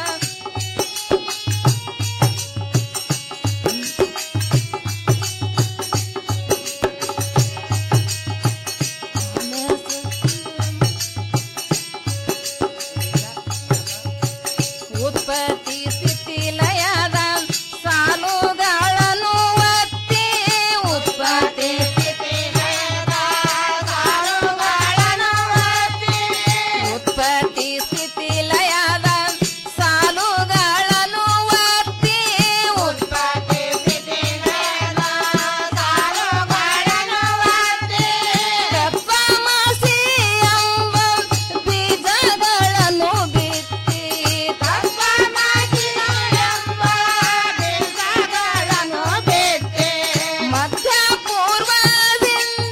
ಉತ್ಪತ್ತಿ ಸ್ಥಿತಿ ಲಯದ ಸಾಲುಗಳನ್ನು ಒತ್ತಿ ಉತ್ಪತ್ತಿ ಸ್ಥಿತಿ ಲಯದ ಸಾಲುಗಳನ್ನು ಒತ್ತಿ ಉತ್ಪತ್ತಿ ಸ್ಥಿತಿ ಲಯದ ಸಾಲುಗಳನ್ನು ಒತ್ತಿ ಉತ್ಪತ್ತಿ ಸ್ಥಿತಿ ಲಯದ ಸಾಲುಗಳನ್ನು ಒತ್ತಿ ತತ್ವಮಸಿ ಎಂಬ ಬೀಜಗಳನ್ನು ಬಿತ್ತಿ ತತ್ವಮಸಿ ಎಂಬ ಬೀಜಗಳನ್ನು ಬಿತ್ತಿ ಮಧ್ಯ ಪೂರ್ವದಿಂದ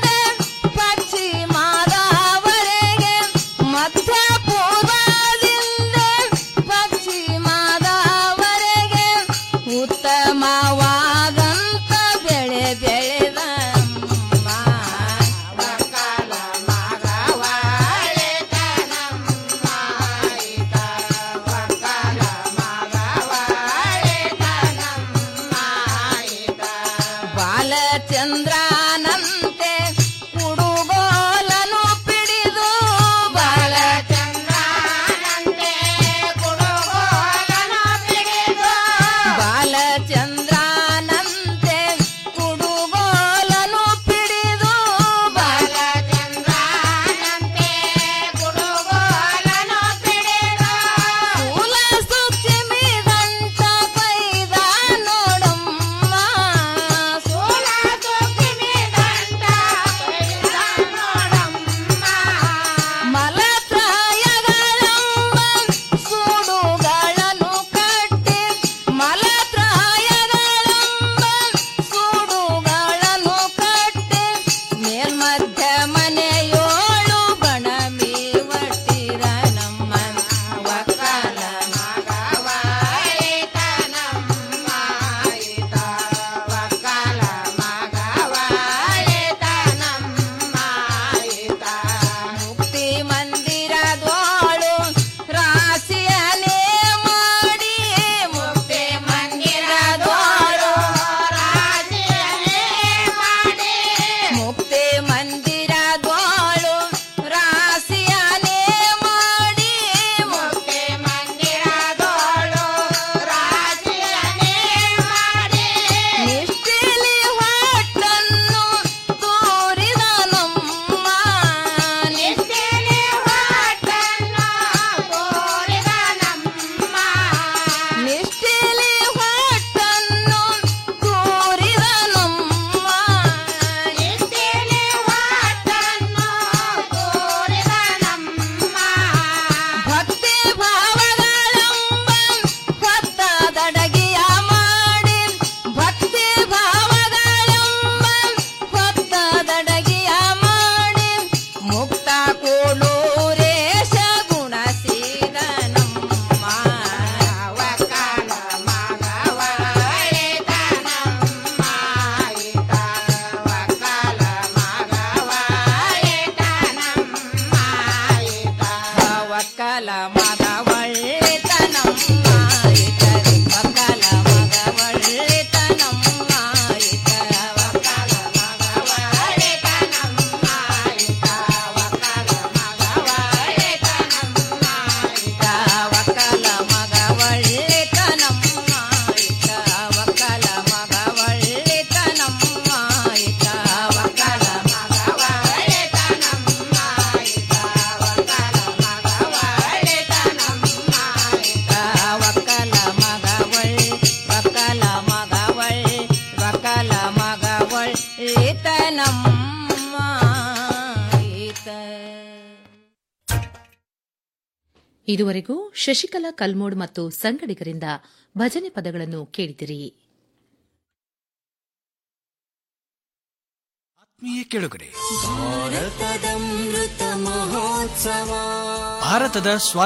ಪಶ್ಚಿಮದವರೆಗೆ ಮಧ್ಯ ಪೂರ್ವದಿಂದ ಪಶ್ಚಿಮದವರೆಗೆ ಉತ್ತಮವಾದಂತ ಬೆಳೆ ಬೆಳೆದ ಬಾಲಚಂದ್ರನಂತೆ ಕುಡುಗೋಲನು ಪಿಡಿದು ಬಾಲಚಂದ್ರನಂತೆ ಕುಡುಗೋಲನು ಪಿಡಿದು ಬಾಲಚಂದ್ರನಂತೆ ಕುಡುಗೋಲನು ಪಿಡಿದು ಬಾಲಚಂದ್ರನಂತೆ ಕುಡುಗೋಲನು ಪಿಡಿದು ಕುಲ ಸೂಕ್ಷ್ಮಿ ದಂತ ಕೈದ ನೋಡಮ್ಮ ಸೋಲ ಸೂಕ್ಷ್ಮಿ ಇದುವರೆಗೂ ಶಶಿಕಲಾ ಕಲ್ಮೋಡ್ ಮತ್ತು ಸಂಗಡಿಗರಿಂದ ಭಜನೆ ಪದಗಳನ್ನು ಕೇಳಿದಿರಿ ಆತ್ಮೀಯ ಕೆಳಗಡೆ ಭಾರತದ ಮಹೋತ್ಸವ ಭಾರತದ ಸ್ವಾತಂತ್ರ್ಯ